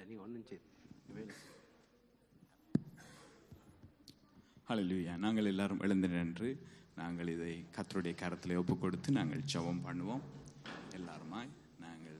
நீ ஒன்றும் செய்ய வேலை ஹalleluya நாங்கள் எல்லாரும் எழுந்து நின்று நாங்கள் இதை கர்த்தருடைய கரத்தில் ஒப்பு கொடுத்து நாங்கள் ஜெபம் பண்ணுவோம் எல்லாருமாய் நாங்கள்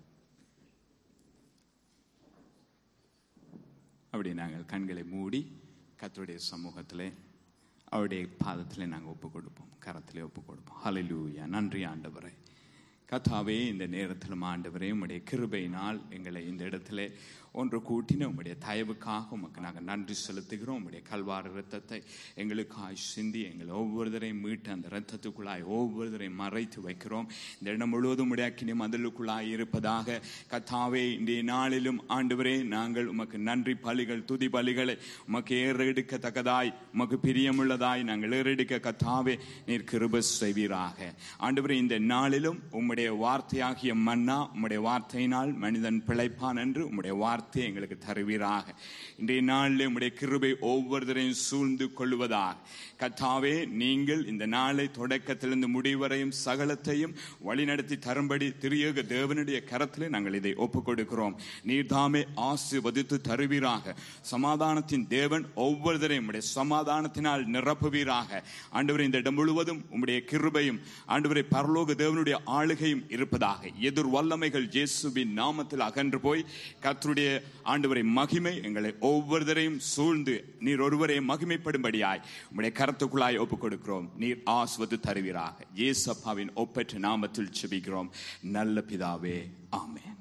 அப்படி நாங்கள் கண்களை மூடி கர்த்தருடைய சமூகத்திலே அவருடைய பாதத்திலே நாங்கள் ஒப்பு கொடுப்போம் கரத்திலே ஒப்பு கொடுப்போம் ஹalleluya நன்றி ஆண்டவரே கத்தாவே இந்த நேரத்திலும் ஆண்டவரே உம்முடைய கிருபையினால் எங்களை இந்த இடத்துல ஒன்று கூட்டின உம்முடைய தயவுக்காக உமக்கு நாங்கள் நன்றி செலுத்துகிறோம் உம்முடைய கல்வார இரத்தத்தை எங்களுக்காய் சிந்தி எங்களை ஒவ்வொருத்தரையும் மீட்டு அந்த இரத்தத்துக்குள்ளாய் ஒவ்வொருத்தரையும் மறைத்து வைக்கிறோம் இந்த இடம் முழுவதும் உடைய அக்கினி மதிலுக்குள்ளாய் இருப்பதாக கத்தாவே இன்றைய நாளிலும் ஆண்டவரே நாங்கள் உமக்கு நன்றி பலிகள் துதி பலிகளை உமக்கு ஏறெடுக்கத்தக்கதாய் உமக்கு பிரியமுள்ளதாய் நாங்கள் ஏறெடுக்க கத்தாவே நீர் கிருப செய்வீராக ஆண்டவரே இந்த நாளிலும் உம்முடைய வார்த்தையாகிய மன்னா உம்முடைய வார்த்தையினால் மனிதன் பிழைப்பான் என்று உம்முடைய வார்த்தை எங்களுக்கு தருவீராக இன்றைய நாளில் உம்முடைய கிருபை ஒவ்வொருத்தரையும் சூழ்ந்து கொள்வதாக கத்தாவே நீங்கள் இந்த நாளை தொடக்கத்திலிருந்து முடிவரையும் சகலத்தையும் வழிநடத்தி தரும்படி திரியக தேவனுடைய கரத்திலே நாங்கள் இதை ஒப்புக் கொடுக்கிறோம் நீர்தாமே ஆசிர்வதித்து தருவீராக சமாதானத்தின் தேவன் ஒவ்வொருத்தரையும் உம்முடைய சமாதானத்தினால் நிரப்புவீராக ஆண்டவரே இந்த இடம் முழுவதும் உம்முடைய கிருபையும் ஆண்டவரை பரலோக தேவனுடைய ஆளுகையும் இருப்பதாக எதிர் வல்லமைகள் இயேசுவின் நாமத்தில் அகன்று போய் கர்த்தருடைய ஆண்டவரை மகிமை எங்களை ஒவ்வொருத்தரையும் சூழ்ந்து நீர் ஒருவரை மகிமைப்படும்படியாய் உம்முடைய கரத்துக்குள்ளாய் ஒப்புக் கொடுக்கிறோம் நீர் ஆஸ்வது தருவீராக இயேசப்பாவின் ஒப்பற்ற நாமத்தில் செபிக்கிறோம் நல்ல பிதாவே ஆமென்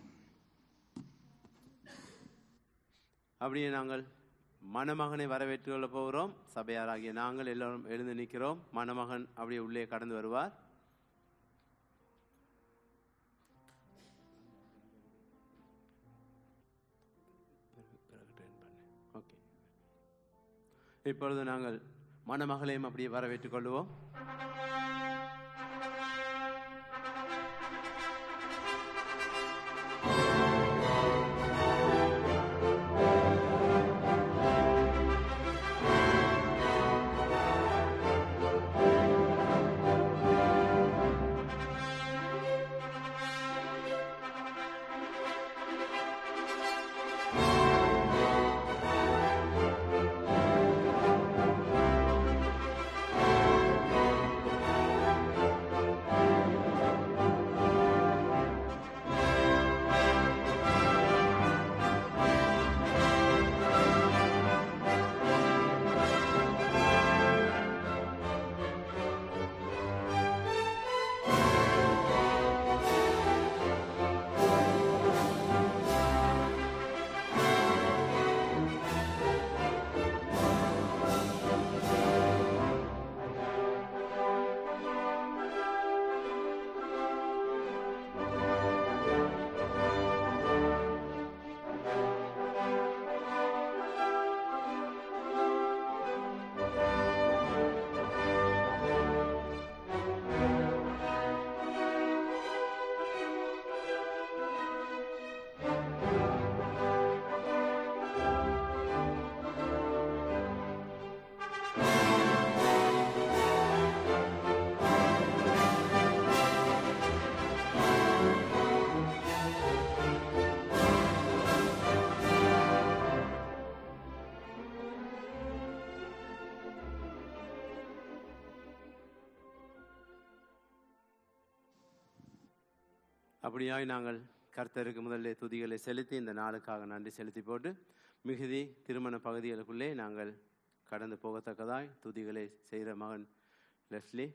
அப்படியே நாங்கள் மணமகனை வரவேற்றுக் கொள்ள போகிறோம் சபையாராகிய நாங்கள் எல்லோரும் எழுந்து நிற்கிறோம் மணமகன் அப்படியே உள்ளே கடந்து வருவார் ஓகே இப்பொழுது நாங்கள் மணமகளையும் அப்படியே வரவேற்றுக் கொள்வோம் அப்படியாய் நாங்கள் கர்த்தருக்கு முதல்ல துதிகளை செலுத்தி இந்த நாளுக்காக நன்றி செலுத்தி போட்டு மிகுதி திருமண பகுதிகளுக்குள்ளே நாங்கள் கடந்து போகத்தக்கதாய் துதிகளை செய்கிற மகன் லெஸ்லி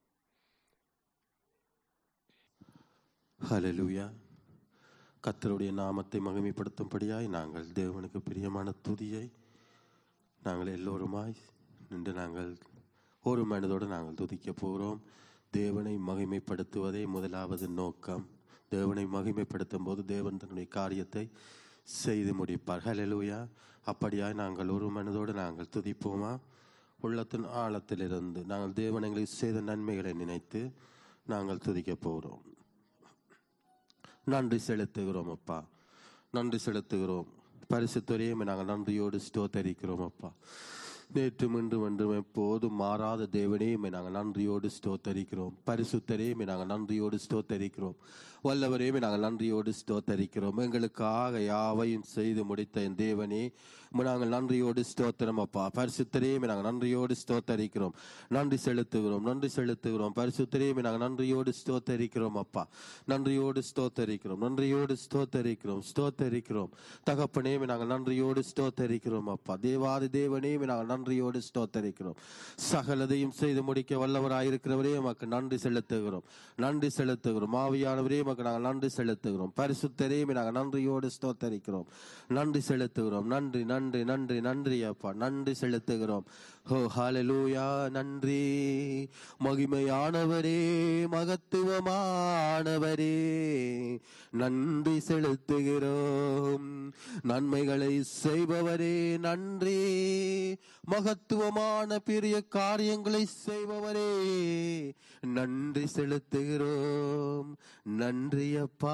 ஹalleluya கர்த்தருடைய நாமத்தை மகிமைப்படுத்தும்படியாய் நாங்கள் தேவனுக்கு பிரியமான துதியை நாங்கள் எல்லோருமாய் நின்று நாங்கள் ஒரு மனதோடு நாங்கள் துதிக்க போகிறோம் தேவனை மகிமைப்படுத்துவதே முதலாவது நோக்கம் தேவனை மகிமைப்படுத்தும் போது தேவன் தன்னுடைய காரியத்தை செய்து முடிப்பார் ஹalleluya அப்படியாய் நாங்கள் ஒரு மனதோடு நாங்கள் துதிப்போமா உள்ளத்தின் ஆழத்திலிருந்து நாங்கள் தேவன் எங்களுக்கு செய்த நன்மைகளை நினைத்து நாங்கள் துதிக்க போகிறோம் நன்றி செலுத்துகிறோம் அப்பா நன்றி செலுத்துகிறோம் பரிசுத்தரையும் நாங்கள் நன்றியோடு ஸ்தோத்தரிக்கிறோம் அப்பா நேற்றும் இன்றும் என்றும் எப்போதும் மாறாத தேவனே உம்மை நாங்கள் நன்றியோடு ஸ்தோத்தரிக்கிறோம் பரிசுத்தரே உம்மை நாங்கள் நன்றியோடு ஸ்தோத்தரிக்கிறோம் வல்லவரே உம்மை நாங்கள் நன்றியோடு ஸ்தோத்தரிக்கிறோம் எங்களுக்காக யாவையும் செய்து முடித்த என் தேவனே உம்மை நாங்கள் நன்றியோடு ஸ்தோத்திரம் அப்பா பரிசுத்தரே உம்மை நாங்கள் நன்றியோடு ஸ்தோத்தரிக்கிறோம் நன்றி செலுத்துகிறோம் நன்றி செலுத்துகிறோம் பரிசுத்தரே உம்மை நாங்கள் நன்றியோடு ஸ்தோத்தரிக்கிறோம் அப்பா நன்றியோடு ஸ்தோத்தரிக்கிறோம் நன்றியோடு ஸ்தோத்தரிக்கிறோம் ஸ்தோத்தரிக்கிறோம் தகப்பனே உம்மை நாங்கள் நன்றியோடு ஸ்தோத்தரிக்கிறோம் அப்பா தேவாதி தேவனே உம்மை நாங்கள் நன்றியோடு ஸ்தோத்தரிக்கிறோம் சகலதையும் செய்து முடிக்க வல்லவராயிருக்கிறவரே உமக்கு நன்றி செலுத்துகிறோம் நன்றி செலுத்துகிறோம் ஆவியானவரே உமக்கு நாங்கள் நன்றி செலுத்துகிறோம் பரிசுத்தரே உம்மை நாங்கள் நன்றியோடு ஸ்தோத்தரிக்கிறோம் நன்றி செலுத்துகிறோம் நன்றி நன்றி நன்றி நன்றி அப்பா நன்றி செலுத்துகிறோம் ஹோ ஹalleluya நன்றி மகிமையானவரே மகத்துவமானவரே நன்றி செலுத்துகிறோம் நன்மைகளை செய்பவரே நன்றி மகத்துவமான பெரிய காரியங்களை செய்பவரே நன்றி செலுத்துகிறோம் நன்றி அப்பா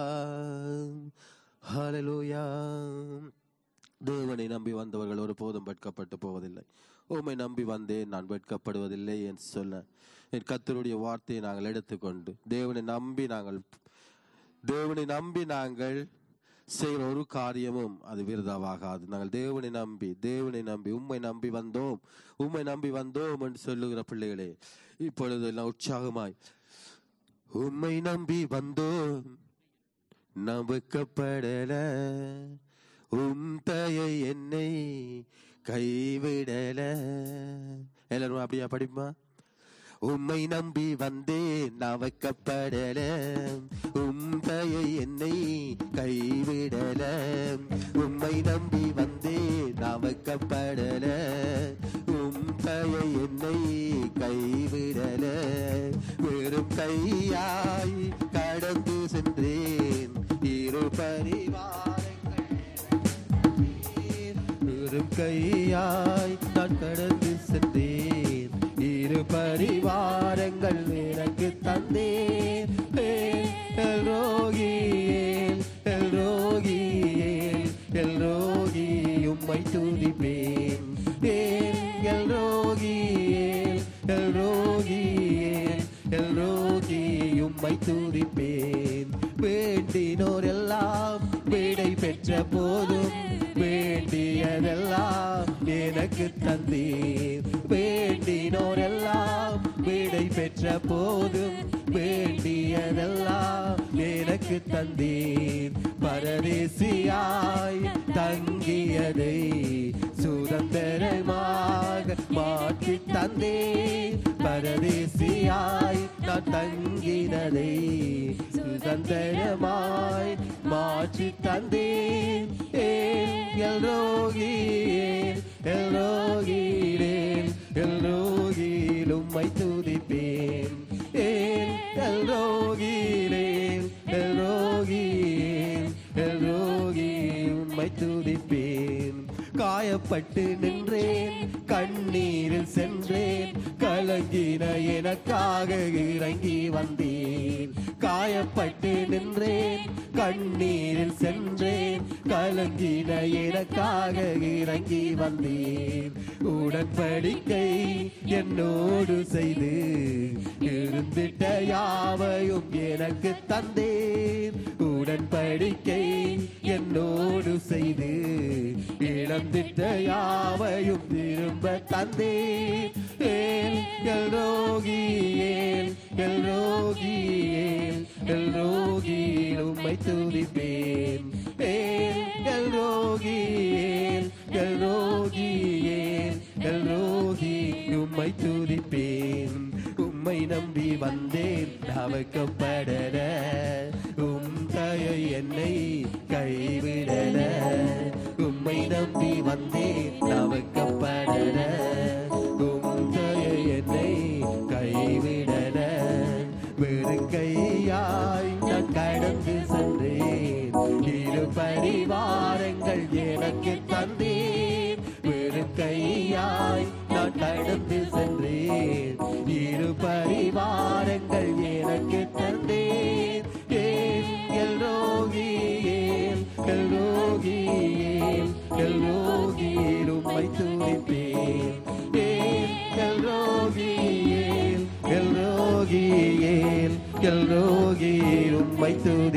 ஹalleluya தேவனை நம்பி வந்தவர்கள் ஒருபோதும் வெட்கப்பட்டு போவதில்லை உம்மை நம்பி வந்தேன் நான் வெட்கப்படுவதில்லை என்று சொல்ல என் கத்தருடைய வார்த்தையை நாங்கள் எடுத்துக்கொண்டு தேவனை நம்பி நாங்கள் தேவனை நம்பி நாங்கள் செய்கிற ஒரு காரியமும் அது விருதாவாகாது நாங்கள் தேவனை நம்பி தேவனை நம்பி உம்மை நம்பி வந்தோம் உம்மை நம்பி வந்தோம் என்று சொல்லுகிற பிள்ளைகளே இப்பொழுது எல்லாம் உற்சாகமாய் உம்மை நம்பி வந்தோம் நம்பக்கப்படல உம் தயை என்னை கைவிடல எல்லாரும் அப்படியா படிப்பா உம்மை நம்பி வந்தேன் நான் வைக்கப்படல உம் தயை என்னை கைவிடல உம்மை நம்பி வந்தேன் நான் வைக்கப்படல உம் தயை என்னை கைவிடல வெறும் கையாய் கடந்து சென்றேன் இரு பரிவாரங்கள் வெறும் கையாய் நான் கடந்து சென்றேன் இரு பரிவாரங்கள் எனக்கு தந்தேன் எல் ரோகியேல் எல் ரோகியேல் எல் ரோகி உம்மை துதிப்பேன் ஏன் எல் ரோகியேல் எல் ரோகியேல் எல் ரோகி உம்மை துதிப்பேன் வேண்டினோர் எல்லாம் விடை பெற்ற போதும் வேண்டியதெல்லாம் எனக்கு தந்தீர் வேண்டினோர் எல்லாம் விடை பெற்ற போதும் வேண்டியதெல்லாம் எனக்கு தந்தீர் பரதேசியாய் தங்கியதை சுதந்திரமாக மாற்றி தந்தேன் பரதேசியாய் நான் தங்கினதை சுதந்திரமாய் மாற்றி தந்தேன் ஏன் எல்லோகீர் எல்லோகீரேன் எல்லோகீர் உம்மை துதிப்பேன் ஏன் எல்லோகீரேன் எல்லோகீர் எல்லோகி உம்மை துதிப்பேன் காயப்பட்டு நின்றேன் கண்ணீரில் சென்றேன் கலங்கின எனக்காக இறங்கி வந்தேன் காயப்பட்டு நின்றேன் கண்ணீரில் சென்றேன் கலங்கின எனக்காக இறங்கி வந்தேன் உடன்படிக்கை என்னோடு செய்து இருந்திட்ட யாவையும் எனக்கு தந்தேன் உடன்படிக்கை என்னோடு செய்து இழந்திட்ட யாவையும் திரும்ப தந்தேன் ஏல் எல்ரோகியேல் எல்ரோகியேல் எல்ரோகியில் உம்மை துதிப்பேன் ஏல் எல்ரோகியேல் எல்ரோகியேல் எல்ரோகி உம்மை துதிப்பேன் உம்மை நம்பி வந்தேன் நவக்கப்படல உம் தயை என்னை கைவிடல உம்மை நம்பி வந்தேன் நவக்கப்படல உம் தயை என்னை கைவிடல வெறும் கையாய் நான் கடந்து சென்றேன் இரு பரிவாரங்கள் எனக்கு தந்தேன் வெறும் கையாய் நான் கடந்து சென்றேன் இரு பரிவாரங்கள் எனக்கு தந்தேன் ஏன் எல்ரோகியேல் எல்ரோகியேல் எல்ரோகியில் உம்மை துதிப்பேன்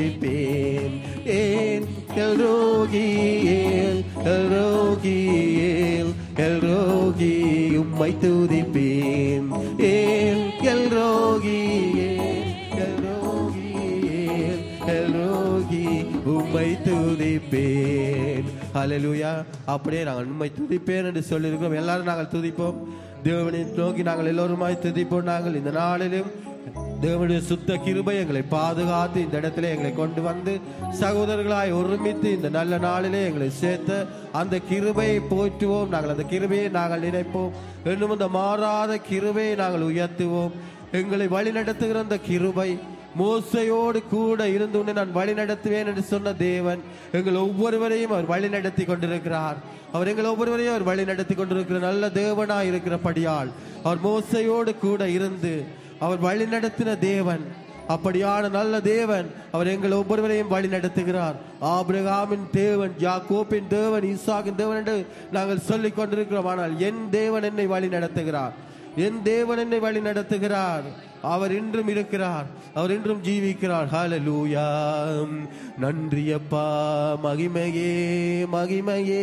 துதிப்பேன் ஏன் எல்ரோகியேல் எல்ரோகியேல் எல்ரோகி உம்மை துதிப்பேன் ஏன் எல்ரோகியேல் எல்ரோகியேல் எல்ரோகி உம்மை துதிப்பேன் ஹalleluya அப்படியே நாங்கள் உம்மை துதிப்பேன் என்று சொல்லியிருக்கிறோம் எல்லாரும் நாங்கள் துதிப்போம் தேவனை நோக்கி நாங்கள் எல்லோருமாய் துதிப்போம் நாங்கள் இந்த நாளிலும் தேவனுடைய சுத்த கிருபை எங்களை பாதுகாத்து இந்த இடத்துல எங்களை கொண்டு வந்து சகோதரர்களாய் ஒருமித்து இந்த நல்ல நாளிலே எங்களை சேர்த்து அந்த கிருபையை போற்றுவோம் நாங்கள் அந்த கிருபையை நாங்கள் நினைப்போம் இன்னும் அந்த மாறாத கிருபையை நாங்கள் உயர்த்துவோம் எங்களை வழி நடத்துகிற அந்த கிருபை மோசையோடு கூட இருந்து உன்னை நான் வழி நடத்துவேன் என்று சொன்ன தேவன் எங்கள் ஒவ்வொருவரையும் அவர் வழி நடத்தி கொண்டிருக்கிறார் அவர் எங்கள் ஒவ்வொருவரையும் அவர் வழி நடத்தி கொண்டிருக்கிற நல்ல தேவனாய் இருக்கிறபடியால் அவர் மோசையோடு கூட இருந்து அவர் வழி நடத்தின தேவன் அப்படியான நல்ல தேவன் அவர் எங்கள் ஒவ்வொருவரையும் வழி நடத்துகிறார் ஆபிரகாமின் தேவன் யாக்கோப்பின் தேவன் ஈசாக்கின் தேவன் என்று நாங்கள் சொல்லிக் கொண்டிருக்கிறோம் ஆனால் என் தேவன் என்னை வழி நடத்துகிறார் என் தேவன் என்னை வழி நடத்துகிறார் அவர் இன்றும் இருக்கிறார் அவர் இன்றும் ஜீவிக்கிறார் ஹalleluya நன்றியப்பா மகிமையே மகிமையே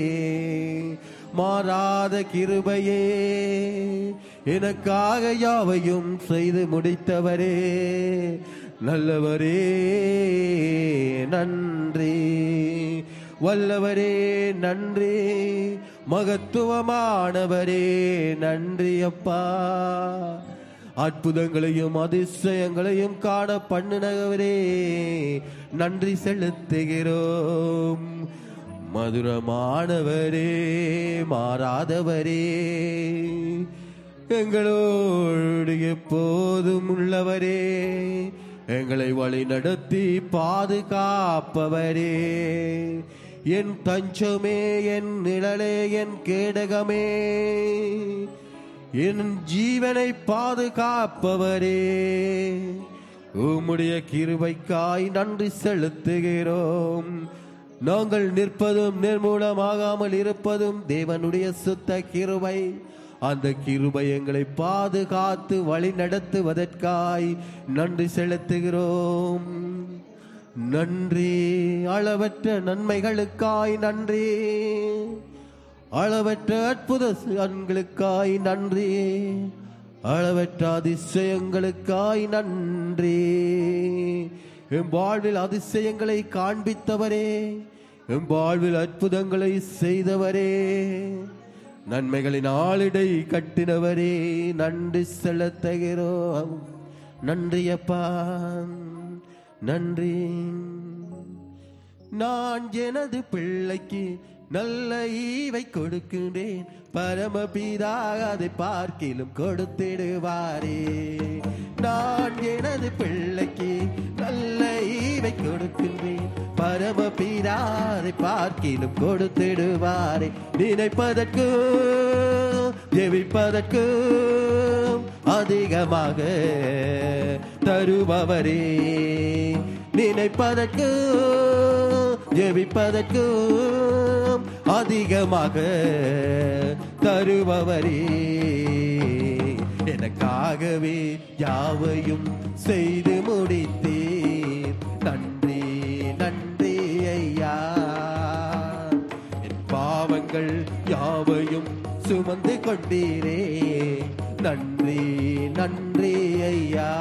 மாறாத கிருபையே எனக்காக யாவையும் செய்து முடித்தவரே நல்லவரே நன்றி வல்லவரே நன்றி மகத்துவமானவரே நன்றி அப்பா அற்புதங்களையும் அதிசயங்களையும் காண பண்ணுனவரே நன்றி செலுத்துகிறோம் மதுரமானவரே மாறாதவரே எங்களோடு எப்போதும் உள்ளவரே எங்களை வழி நடத்தி பாதுகாப்பவரே என் தஞ்சமே என் நிழலே என் கேடகமே என் ஜீவனை பாதுகாப்பவரே உம்முடைய கிருபைக்காய் நன்றி செலுத்துகிறோம் நாங்கள் நிற்பதும் நிர்மூலமாகாமல் இருப்பதும் தேவனுடைய சுத்த கிருபை அந்த கிருபை எங்களை பாதுகாத்து வழி நடத்துவதற்காய் நன்றி செலுத்துகிறோம் நன்றி அளவற்ற நன்மைகளுக்காய் நன்றி அளவற்ற அற்புத கண்களுக்காய் நன்றி அளவற்ற அதிசயங்களுக்காய் நன்றி எம் வாழ்வில் அதிசயங்களை காண்பித்தவரே எம் வாழ்வில் அற்புதங்களை செய்தவரே நன்மைகளின் ஆளிடை கட்டினவரே நன்றி செலுத்துகிறோம் நன்றி அப்பா நன்றி நான் எனது பிள்ளைக்கு நல்ல ஈவை கொடுக்கின்றேன் பரமபிதா அதை பார்க்கிலும் கொடுத்திடுவாரே நான் எனது பிள்ளைக்கு நல்ல ஈவை கொடுக்கின்றேன் பரமபிதா அதை பார்க்கிலும் கொடுத்திடுவாரே நினைப்பதற்கு ஜெபிப்பதற்கும் அதிகமாக தருபவரே நினைப்பதற்கு ஜெபிப்பதற்கும் அதிகமாக தருபவரே எனக்காகவே யாவையும் செய்து முடித்தீர் நன்றி நன்றி ஐயா என் பாவங்கள் யாவையும் சுமந்து கொண்டீரே நன்றி நன்றி ஐயா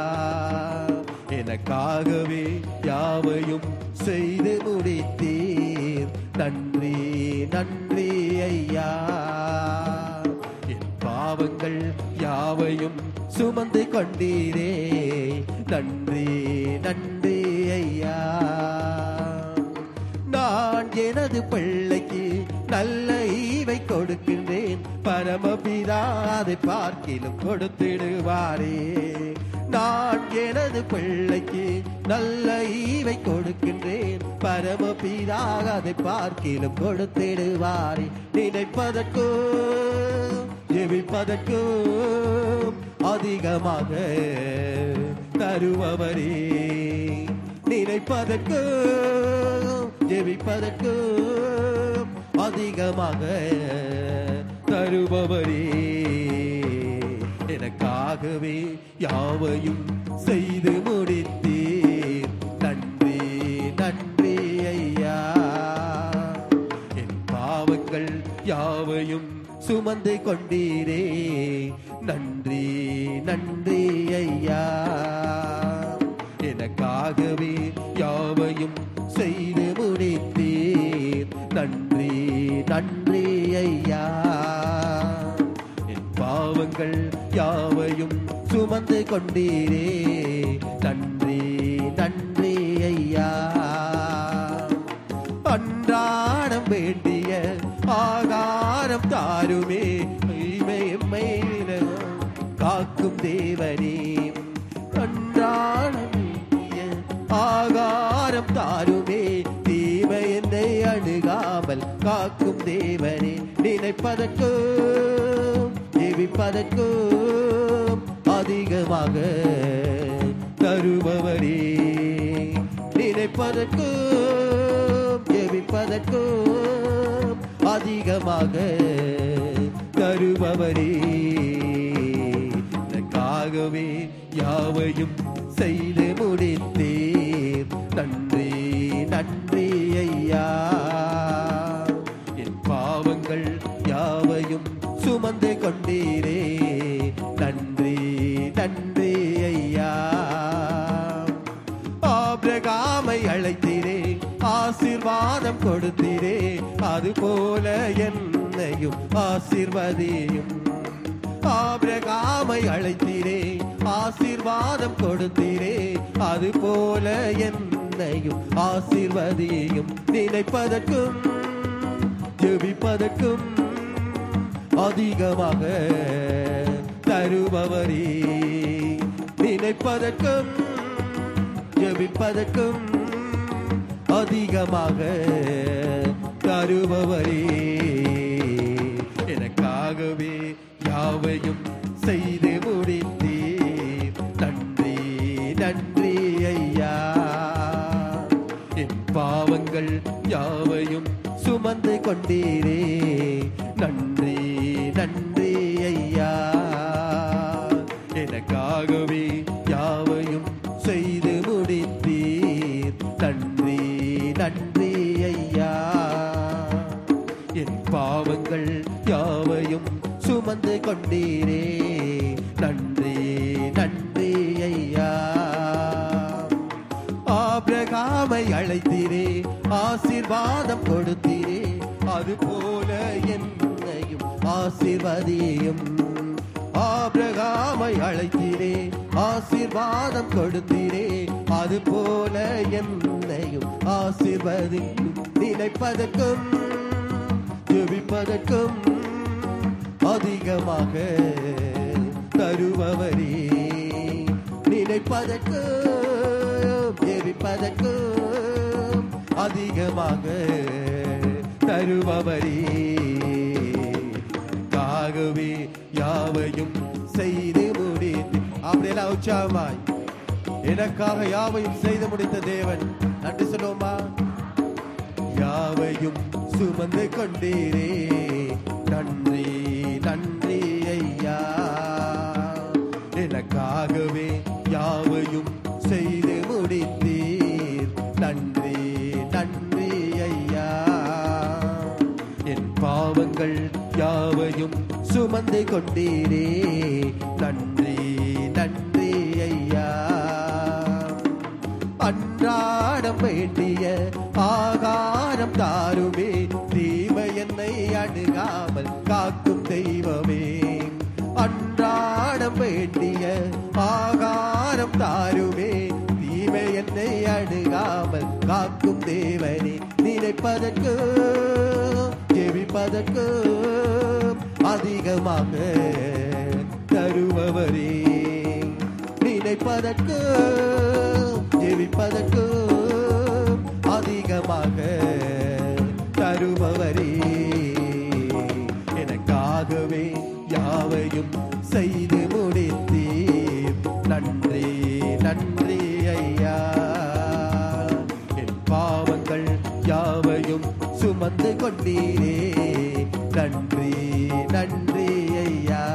எனக்காகவே யாவையும் செய்து முடித்தீர் நன்றி நன்றி ஐயா என் பாவங்கள் யாவையும் சுமந்து கொண்டீரே நன்றி நன்றி ஐயா நான் எனது பிள்ளைக்கு நல்ல ஈவை கொடுக்கின்றேன் பரமபிதா அதை பார்க்கிலும் கொடுத்திடுவாரே நான் எனது பிள்ளைக்கு நல்ல ஈவை கொடுக்கின்றேன் பரமபிதா அதை பார்க்கிலும் கொடுத்திடுவாரே நினைப்பதற்கும் ஜெபிப்பதற்கும் அதிகமாக தருபவரே நினைப்பதற்கும் ஜெபிப்பதற்கும் அதிகமாக தருபவரே எனக்காகவே யாவையும் செய்து முடித்தீர் நன்றி யாவையும் சுமந்து கொண்டீரே நன்றி நன்றி ஐயா எனக்காகவே யாவையும் செய்து முடித்தீர் நன்றி நன்றி ஐயா என் பாவங்கள் யாவையும் சுமந்து கொண்டீரே நன்றி நன்றி ஐயா அன்றாடம் வேண்டிய ஆகாரம் தாருமே மெய்மை காக்கும் தேவனே அன்றாடம் வேண்டிய ஆகாரம் தாருமே தீமை என்னை அணுகாமல் காக்கும் தேவனே நினைப்பதற்கும் ஜெபிப்பதற்கும் அதிகமாக தருபவரே நினைப்பதற்கும் ஜெபிப்பதற்கும் அதிகமாக தருபவரே எனக்காகவே யாவையும் செய்து முடித்தேன் நன்றி நன்றி ஐயா என் பாவங்கள் யாவையும் சுமந்து கொண்டீரே நன்றி நன்றி ஐயா ஆபிரகாமை அழைத்தீரே ஆசீர்வாதம் கொடுத்தீரே அதுபோல என்னையும் ஆசீர்வதியும் ஆபிரகாமை அழைத்தீரே ஆசீர்வாதம் கொடுத்தீரே அதுபோல என்னையும் ஆசீர்வதியும் நினைப்பதற்கும் ஜெபிப்பதற்கும் அதிகமாக தருபவரே நினைப்பதற்கும் ஜெபிப்பதற்கும் அதிகமாக தருபவரே எனக்காகவே யாவையும் செய்து முடித்தீர் நன்றி நன்றி ஐயா என் பாவங்கள் யாவையும் சுமந்து கொண்டீரே நன்றி நன்றி ஐயா எனக்காகவே யாவையும் செய்து முடித்தீர் நன்றி நன்றி ஐயா என் பாவங்கள் யாவையும் சுமந்து கொண்டீரே நன்றி நன்றி ஐயா ஆபிரகாமை அழைத்தீரே ஆசீர்வாதம் கொடுத்தீரே அதுபோல என்னையும் ஆசீர்வதியும் ஆபிரகாமை அழைத்தீரே ஆசீர்வாதம் கொடுத்தீரே அதுபோல என்னையும் ஆசீர்வதியும் நினைப்பதற்கும் ஜெபிப்பதற்கும் அதிகமாக தருபவரே நினைப்பதற்கும் ஜெபிப்பதற்கும் அதிகமாக தருபவரே காகவே யாவையும் செய்து முடித்து அப்படியெல்லாம் உற்சாகமாய் எனக்காக யாவையும் செய்து முடித்த தேவன் நன்றி சொல்லுவோமா யாவையும் சுமந்து கொண்டீரே நன்றி நன்றி ஐயா எனக்காகவே யாவையும் செய்து முடித்தீர் நன்றி நன்றி ஐயா என் பாவங்கள் யாவையும் சுமந்து கொண்டீரே நன்றி நன்றி ஐயா அன்றாடம் வேண்டிய ஆகாரம் தாருமே தீமை என்னை அணுகாமல் காக்கும் தெய்வமே அன்றாடம் வேண்டிய ஆகாரம் தாருமே தீமை என்னை அணுகாமல் காக்கும் தேவனே நினைப்பதற்கு ஜெபிப்பதற்கு அதிகமாக தருபவரே நினைப்பதற்கு ஜெபிப்பதற்கு அதிகமாக தருபவரே எனக்காகவே யாவையும் செய்து முடித்தீர் நன்றி நன்றி ஐயா என் பாவங்கள் யாவையும் சுமந்து கொண்டீரே நன்றி நன்றி ஐயா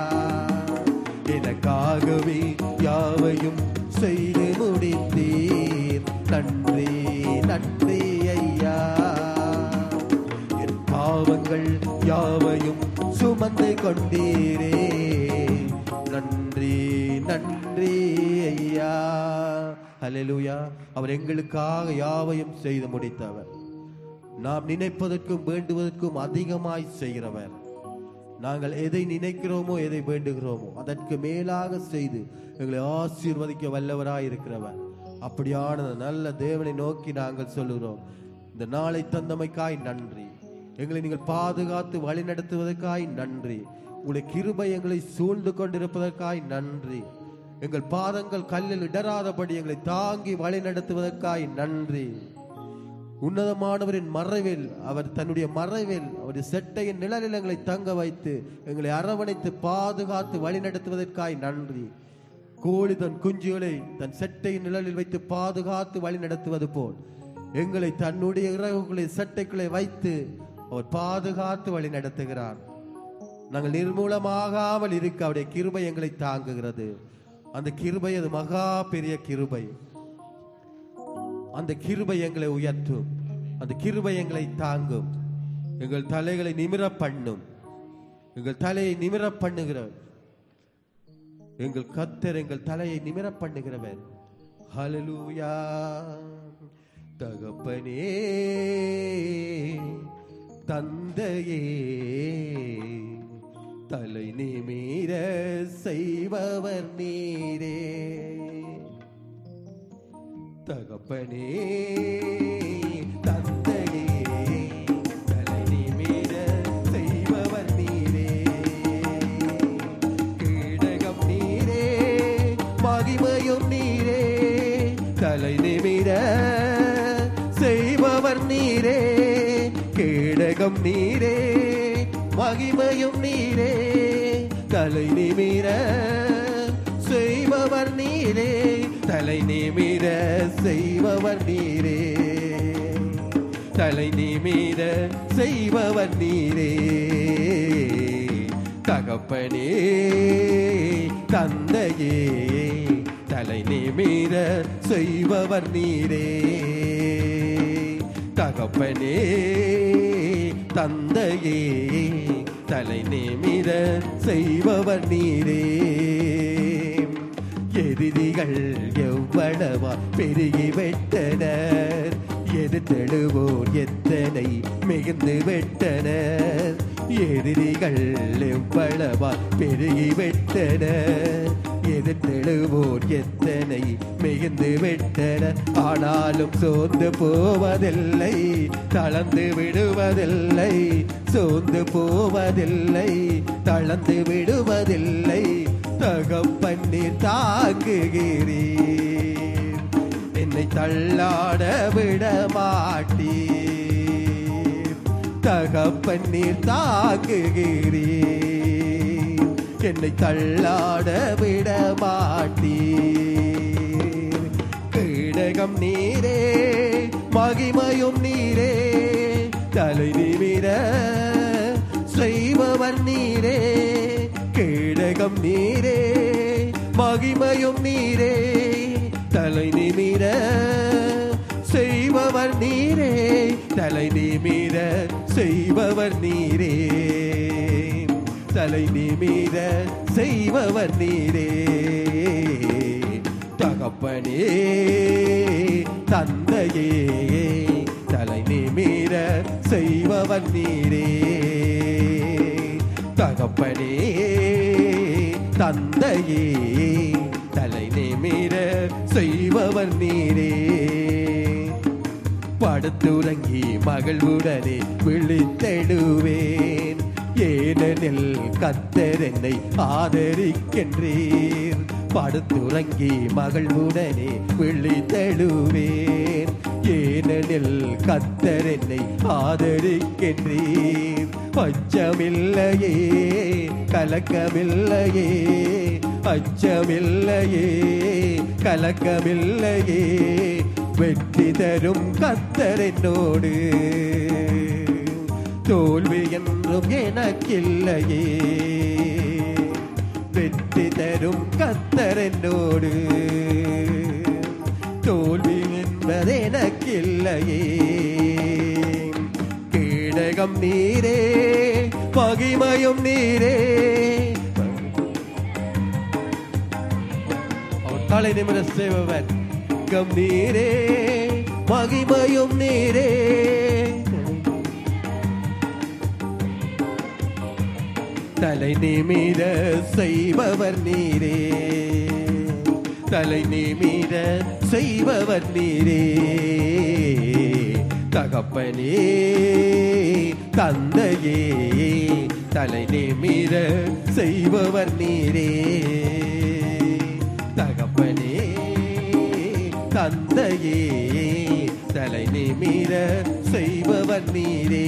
எனக்காகவே யாவையும் செய்து முடித்தீர் நன்றி நன்றி ஐயா என் பாவ பாவங்கள் யாவையும் சுமந்து கொண்டீரே நன்றி நன்றி ஐயா ஹalleluya அவர் எங்களுக்காக யாவையும் செய்து முடித்தவர் நாம் நினைப்பதற்கும் வேண்டுவதற்கும் அதிகமாய் செய்கிறவர் நாங்கள் எதை நினைக்கிறோமோ எதை வேண்டுகிறோமோ அதற்கு மேலாக செய்து எங்களை ஆசீர்வதிக்க வல்லவராய் இருக்கிறவர் அப்படியான அந்த நல்ல தேவனை நோக்கி நாங்கள் சொல்லுகிறோம் இந்த நாளை தந்தமைக்காய் நன்றி எங்களை நீங்கள் பாதுகாத்து வழி நடத்துவதற்காய் நன்றி உங்களுடைய கிருபை எங்களை சூழ்ந்து கொண்டிருப்பதற்காய் நன்றி எங்கள் பாதங்கள் கல்லில் இடராதபடி எங்களை தாங்கி வழி நடத்துவதற்காய் நன்றி உன்னதமானவரின் மறைவில் அவர் தன்னுடைய மறைவில் அவருடைய செட்டையின் நிழலில் எங்களை தங்க வைத்து எங்களை அரவணைத்து பாதுகாத்து வழிநடத்துவதற்காய் நன்றி கோழி தன் குஞ்சுகளை தன் செட்டையின் நிழலில் வைத்து பாதுகாத்து வழி நடத்துவது போல் எங்களை தன்னுடைய இறகுகளை செட்டைக்குள்ளே வைத்து அவர் பாதுகாத்து வழி நடத்துகிறார் நாங்கள் நிர்மூலமாகாமல் இருக்க அவருடைய கிருபை எங்களை தாங்குகிறது அந்த கிருபை அது மகா பெரிய கிருபை அந்த கிருபை எங்களை உயர்த்தும் அந்த கிருபை எங்களை தாங்கும் எங்கள் தலைகளை நிமிர பண்ணும் எங்கள் தலையை நிமிர பண்ணுகிறவர் எங்கள் கத்தர் எங்கள் தலையை நிமிர பண்ணுகிறவர் ஹalleluya தகப்பனே தந்தையே தலை நிமிர செய்பவர் நீரே தகப்பனே தந்தையே தலை நிமிர செய்பவர் நீரே கீழகம் நீரே மகிமையும் நீரே தலை நிமிர செய்பவர் நீரே கீழகம் நீரே மகிமையும் நீரே தலை நிமிர செய்பவர் நீரே தலை நிமிர செய்பவர் நீரே தலை நிமிர செய்பவர் நீரே தகப்பனே தந்தையே தலை நிமிர செய்பவர் நீரே தகப்பனே தந்தையே தலை நிமிர செய்பவர் நீரே எதிரிகள் எவ்வளவா பெருகி விட்டனர் எதிர்த்தெழுவோர் எத்தனை மிகுந்து விட்டனர் எதிரிகள் எவ்வளவா பெருகி விட்டனர் எதிர்த்தெழுவோர் எத்தனை மிகுந்து விட்டனர் ஆனாலும் சோர்ந்து போவதில்லை தளர்ந்து விடுவதில்லை சோர்ந்து போவதில்லை தளர்ந்து விடுவதில்லை தகப்பண்ணீர் தாங்குகிறீர் என்னை தள்ளாட விட மாட்டீர் தகப்பண்ணீர் தாங்குகிறீர் என்னை தள்ளாட விட மாட்டீர் கீழகம் நீரே மகிமையும் நீரே தலை நிமிர செய்பவர் நீரே கீழகம் நீரே மகிமையும் நீரே தலை நிமிர செய்பவர் நீரே தலை நிமிர செய்பவர் நீரே தலை நிமிர செய்பவர் நீரே தகப்பனே தந்தையே தலை நிமிர செய்பவர் நீரே தகப்பனே தந்தையே தலை நிமிர செய்பவர் நீரே படுத்துறங்கி மகிழ்வுடனே விழித்தெடுவேன் ஏனெனில் கத்தர் என்னை ஆதரிக்கின்றீர் படுத்துறங்கி மகிழ்வுடனே விழித்தெழுவேன் ஏனெனில் கத்தர் என்னை ஆதரிக்கின்றீர் அச்சமில்லையே கலக்கமில்லையே அச்சமில்லையே கலக்கமில்லையே வெற்றி தரும் கத்தர் என்னோடு தோல்வி என்றும் எனக்கில்லையே வெற்றி தரும் கத்தர் என்னோடு தோல்வி என்பது எனக்கில்லையே கீழக கேடகம் நீரே மகிமையும் நீரே அவர் தலை நிமிர செய்பவர் கம் நீரே மகிமையும் நீரே தலை நிமிர செய்பவர் நீரே தலை நிமிர செய்பவர் நீரே தகப்பனே தந்தையே தலை நிமிர செய்பவர் நீரே தகப்பனே தந்தையே தலை நிமிர செய்பவர் நீரே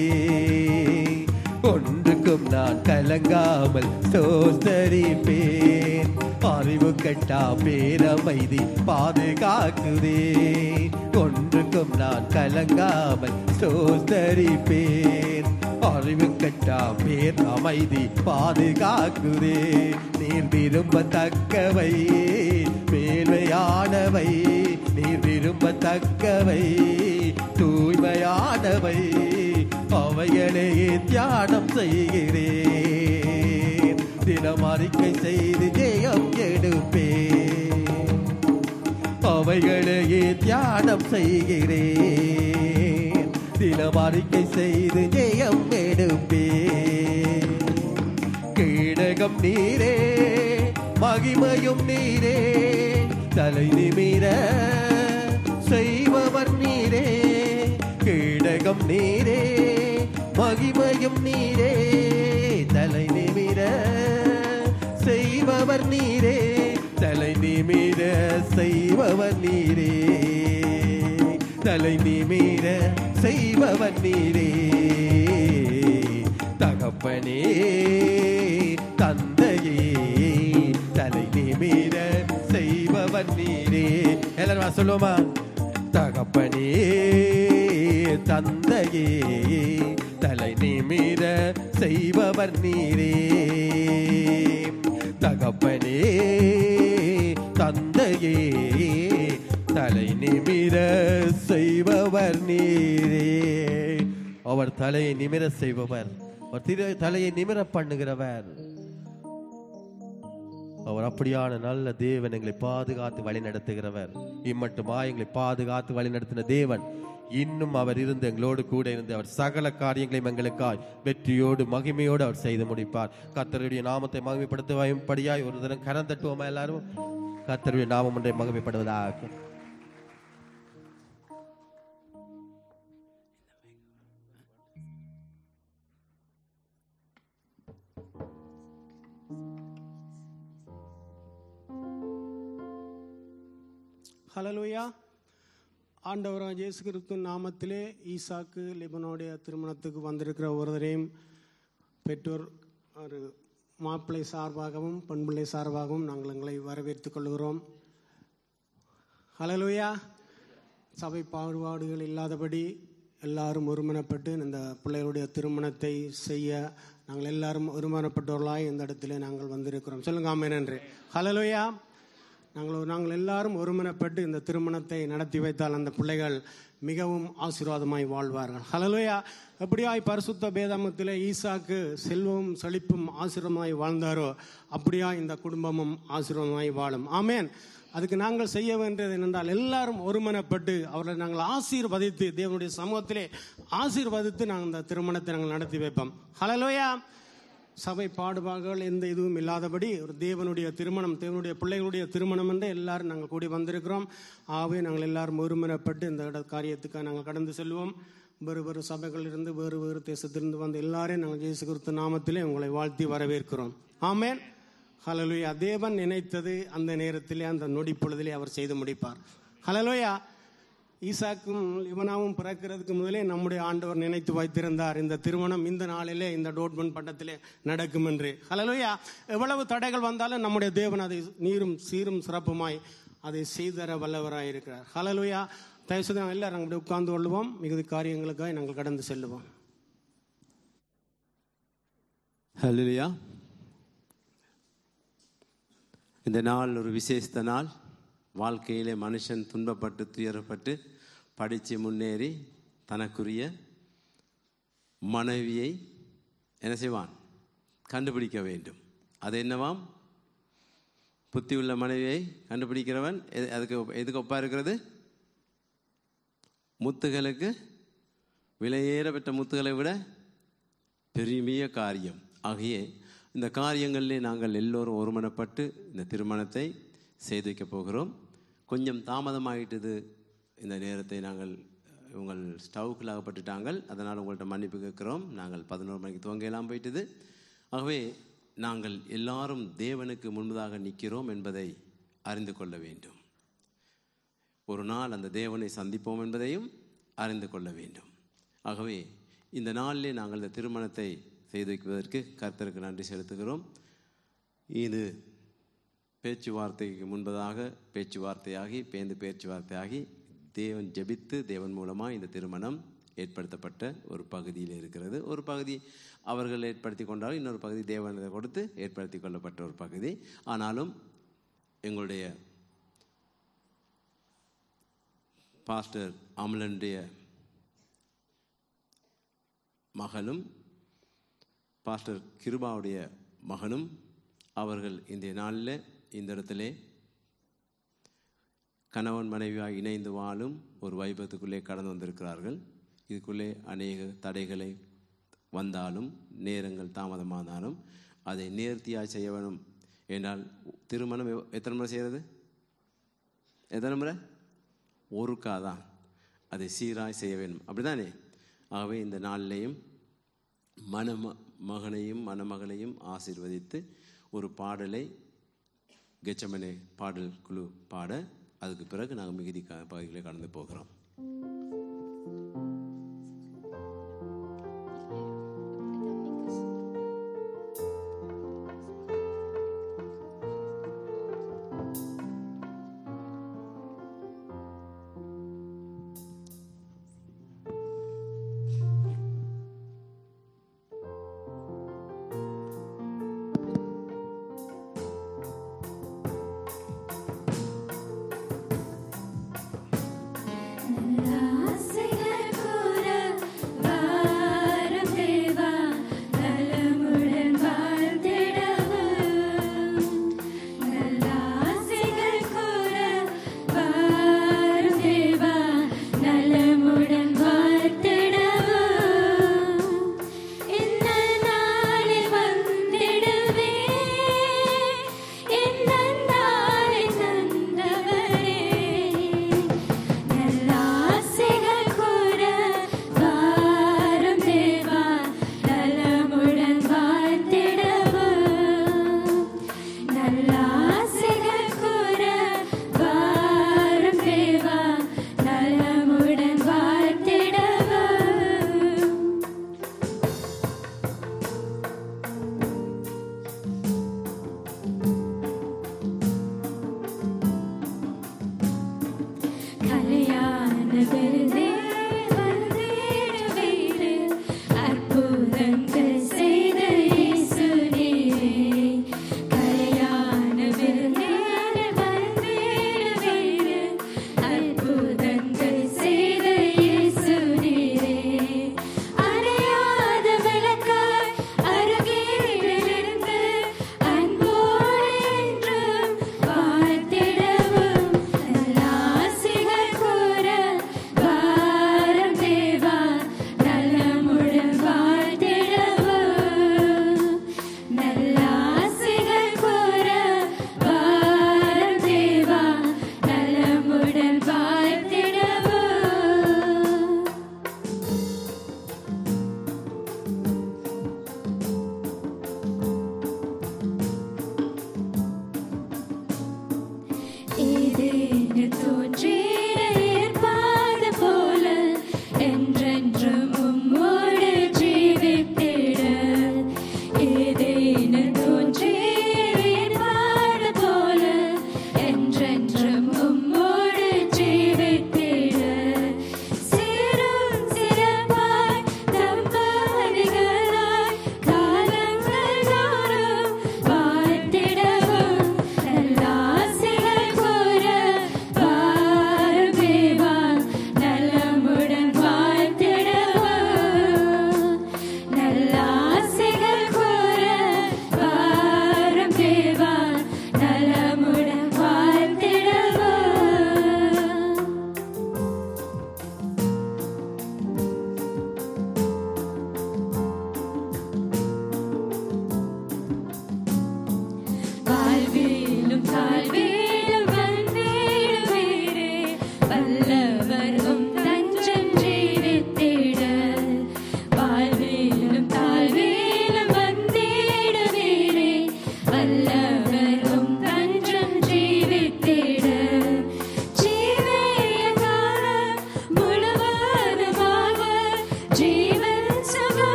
ஒன்றுக்கும் நான் கலங்காமல் சோத்தரிப்பேன் அறிவு கட்டா பேரமைதி பாதுகாக்குதே ஒன்றுக்கும் நான் கலங்காமல் சோத்தரிப்பேன் அறிவு கட்டா பேர் அமைதி பாதுகாக்குதே நீர் விரும்பத்தக்கவை மேன்மையானவை நீர் விரும்பத்தக்கவை தூய்மையானவை அவைகளையே தியானம் செய்கிறேன் தினம் அறிக்கை செய்து ஜெயம் எடுப்பேன் அவைகளையே தியானம் செய்கிறேன் தினம் அறிக்கை செய்து ஜெயம் எடுப்பேன் கீழகம் நீரே மகிமையும் நீரே தலை நிமிர செய்பவர் நீரே கீழகம் நீரே மகிமையும் நீரே தலை நிமிர செய்பவர் நீரே தலை நிமிர செய்பவர் நீரே தலை நிமிர செய்பவர் நீரே தகப்பனே தந்தையே தலை நிமிர செய்பவர் நீரே எல்லாரும் சொல்லுவோமா தகப்பனே தந்தையே தலை நிமிர செய்பவர் நீரே தகப்பனே தந்தையே தலை நிமிர செய்பவர் நீரே அவர் தலையை நிமிர செய்பவர் அவர் திரு தலையை நிமிர பண்ணுகிறவர் அவர் அப்படியான நல்ல தேவன் எங்களை பாதுகாத்து வழி நடத்துகிறவர் இம்மட்டுமா எங்களை பாதுகாத்து வழி நடத்தின தேவன் இன்னும் அவர் இருந்து எங்களோடு கூட இருந்து அவர் சகல காரியங்களையும் எங்களுக்காய் வெற்றியோடு மகிமையோடு அவர் செய்து முடிப்பார் கர்த்தருடைய நாமத்தை மகிமைப்படுத்துவாயும்படியாய் ஒரு தினம் கரம் தட்டுவோமா எல்லாரும் கர்த்தருடைய நாமம் ஒன்றை மகிமைப்படுவதாக ஹலலூயா ஆண்டவராக இயேசு கிறிஸ்துவின் நாமத்திலே ஈசாக்கு லிபனோடைய திருமணத்துக்கு வந்திருக்கிற ஒருவரையும் பெற்றோர் ஒரு மாப்பிள்ளை சார்பாகவும் பெண்பிள்ளை சார்பாகவும் நாங்கள் எங்களை வரவேற்றுக் கொள்கிறோம் ஹலலூயா சபை பாகுபாடுகள் இல்லாதபடி எல்லாரும் ஒருமனப்பட்டு இந்த பிள்ளைகளுடைய திருமணத்தை செய்ய நாங்கள் எல்லாரும் ஒருமனப்பட்டவர்களாய் இந்த இடத்துல நாங்கள் வந்திருக்கிறோம் சொல்லுங்க ஆமே நன்றி ஹலலூயா நாங்கள் நாங்கள் எல்லாரும் ஒருமனப்பட்டு இந்த திருமணத்தை நடத்தி வைத்தால் அந்த பிள்ளைகள் மிகவும் ஆசீர்வாதமாய் வாழ்வார்கள் ஹலலோயா எப்படியாய் பரிசுத்த பேதாமத்தில் ஈசாக்கு செல்வமும் செழிப்பும் ஆசீர்வமாய் வாழ்ந்தாரோ அப்படியா இந்த குடும்பமும் ஆசீர்வாதமாய் வாழும் ஆமேன் அதுக்கு நாங்கள் செய்ய வேண்டியது என்னென்றால் எல்லாரும் ஒருமனப்பட்டு அவர்களை நாங்கள் ஆசீர்வதித்து தேவனுடைய சமூகத்திலே ஆசீர்வதித்து நாங்கள் இந்த திருமணத்தை நாங்கள் நடத்தி வைப்போம் ஹலலோயா சபை பாடுபாடுகள் எந்த இதுவும் இல்லாதபடி ஒரு தேவனுடைய திருமணம் தேவனுடைய பிள்ளைகளுடைய திருமணம் என்று எல்லாரும் நாங்கள் கூடி வந்திருக்கிறோம் ஆகவே நாங்கள் எல்லாரும் ஒருமனப்பட்டு இந்த இட காரியத்துக்காக நாங்கள் கடந்து செல்வோம் வேறு வேறு சபைகளிலிருந்து வேறு வேறு தேசத்திலிருந்து வந்த எல்லாரையும் நாங்கள் இயேசு கிறிஸ்து நாமத்திலே உங்களை வாழ்த்தி வரவேற்கிறோம் ஆமேன் ஹலலுயா தேவன் நினைத்தது அந்த நேரத்திலே அந்த நொடி பொழுதிலே அவர் செய்து முடிப்பார் ஹலலுயா ஈசாக்கும் இவனாவும் பிறக்கிறதுக்கு முதலே நம்முடைய ஆண்டவர் நினைத்து வைத்திருந்தார் இந்த திருமணம் இந்த நாளிலே இந்த டோட்மன் பட்டத்திலே நடக்கும் என்று ஹலலுயா எவ்வளவு தடைகள் வந்தாலும் நம்முடைய தேவன் அதை நீரும் சீரும் சிறப்புமாய் அதை செய்தர வல்லவராய் இருக்கிறார் ஹலலுயா தயவுசெய்து நாங்கள் எல்லாரும் அப்படி உட்கார்ந்து கொள்வோம் மிகுதி காரியங்களுக்காக நாங்கள் கடந்து செல்லுவோம் ஹல்லேலூயா இந்த நாள் ஒரு விசேஷத்த நாள் வாழ்க்கையிலே மனுஷன் துன்பப்பட்டு துயரப்பட்டு படித்து முன்னேறி தனக்குரிய மனைவியை என்ன செய்வான் கண்டுபிடிக்க வேண்டும் அது என்னவாம் புத்தி உள்ள மனைவியை கண்டுபிடிக்கிறவன் எது- அதுக்கு எதுக்கு ஒப்பா இருக்கிறது முத்துகளுக்கு விலையேற பெற்ற முத்துகளை விட பெருமிய காரியம் ஆகிய இந்த காரியங்களிலே நாங்கள் எல்லோரும் ஒருமனப்பட்டு இந்த திருமணத்தை செய்து வைக்கப் போகிறோம் கொஞ்சம் தாமதமாயிட்டது இந்த நேரத்தை நாங்கள் உங்கள் ஸ்டவ்க்குள் அகப்பட்டுட்டாங்கள் அதனால் உங்கள்கிட்ட மன்னிப்பு கேட்குறோம் நாங்கள் பதினோரு மணிக்கு துவங்கலாம் போயிட்டது ஆகவே நாங்கள் எல்லாரும் தேவனுக்கு முன்பதாக நிற்கிறோம் என்பதை அறிந்து கொள்ள வேண்டும் ஒரு நாள் அந்த தேவனை சந்திப்போம் என்பதையும் அறிந்து கொள்ள வேண்டும் ஆகவே இந்த நாளிலே நாங்கள் இந்த திருமணத்தை செய்து வைப்பதற்கு கர்த்தருக்கு நன்றி செலுத்துகிறோம் இது பேச்சுவார்த்தைக்கு முன்பதாக பேச்சுவார்த்தையாகி பேந்து பேச்சுவார்த்தையாகி தேவன் ஜெபித்து தேவன் மூலமாக இந்த திருமணம் ஏற்படுத்தப்பட்ட ஒரு பகுதியில் இருக்கிறது ஒரு பகுதி அவர்கள் ஏற்படுத்தி கொண்டாலும் இன்னொரு பகுதி தேவனை கொடுத்து ஏற்படுத்தி கொள்ளப்பட்ட ஒரு பகுதி ஆனாலும் எங்களுடைய பாஸ்டர் அமலனுடைய மகளும் பாஸ்டர் கிருபாவுடைய மகனும் அவர்கள் இந்த நாளில் இந்த இடத்திலே கணவன் மனைவியாக இணைந்து வாழும் ஒரு வைபத்துக்குள்ளே கடந்து வந்திருக்கிறார்கள் இதுக்குள்ளே அநேக தடைகளை வந்தாலும் நேரங்கள் தாமதமானாலும் அதை நேர்த்தியாக செய்ய வேணும் என்றால் திருமணம் எவ்- எத்தனை முறை செய்கிறது எத்தனை முறை ஒருக்காதான் அதை சீராய் செய்ய வேண்டும் அப்படிதானே ஆகவே இந்த நாளிலேயும் மணம மகனையும் மணமகளையும் ஆசீர்வதித்து ஒரு பாடலை கெச்சமனே பாடல் குழு பாட அதுக்கு பிறகு நாங்கள் மிகுதி க- பகுதிகளை கடந்து போகிறோம் நான்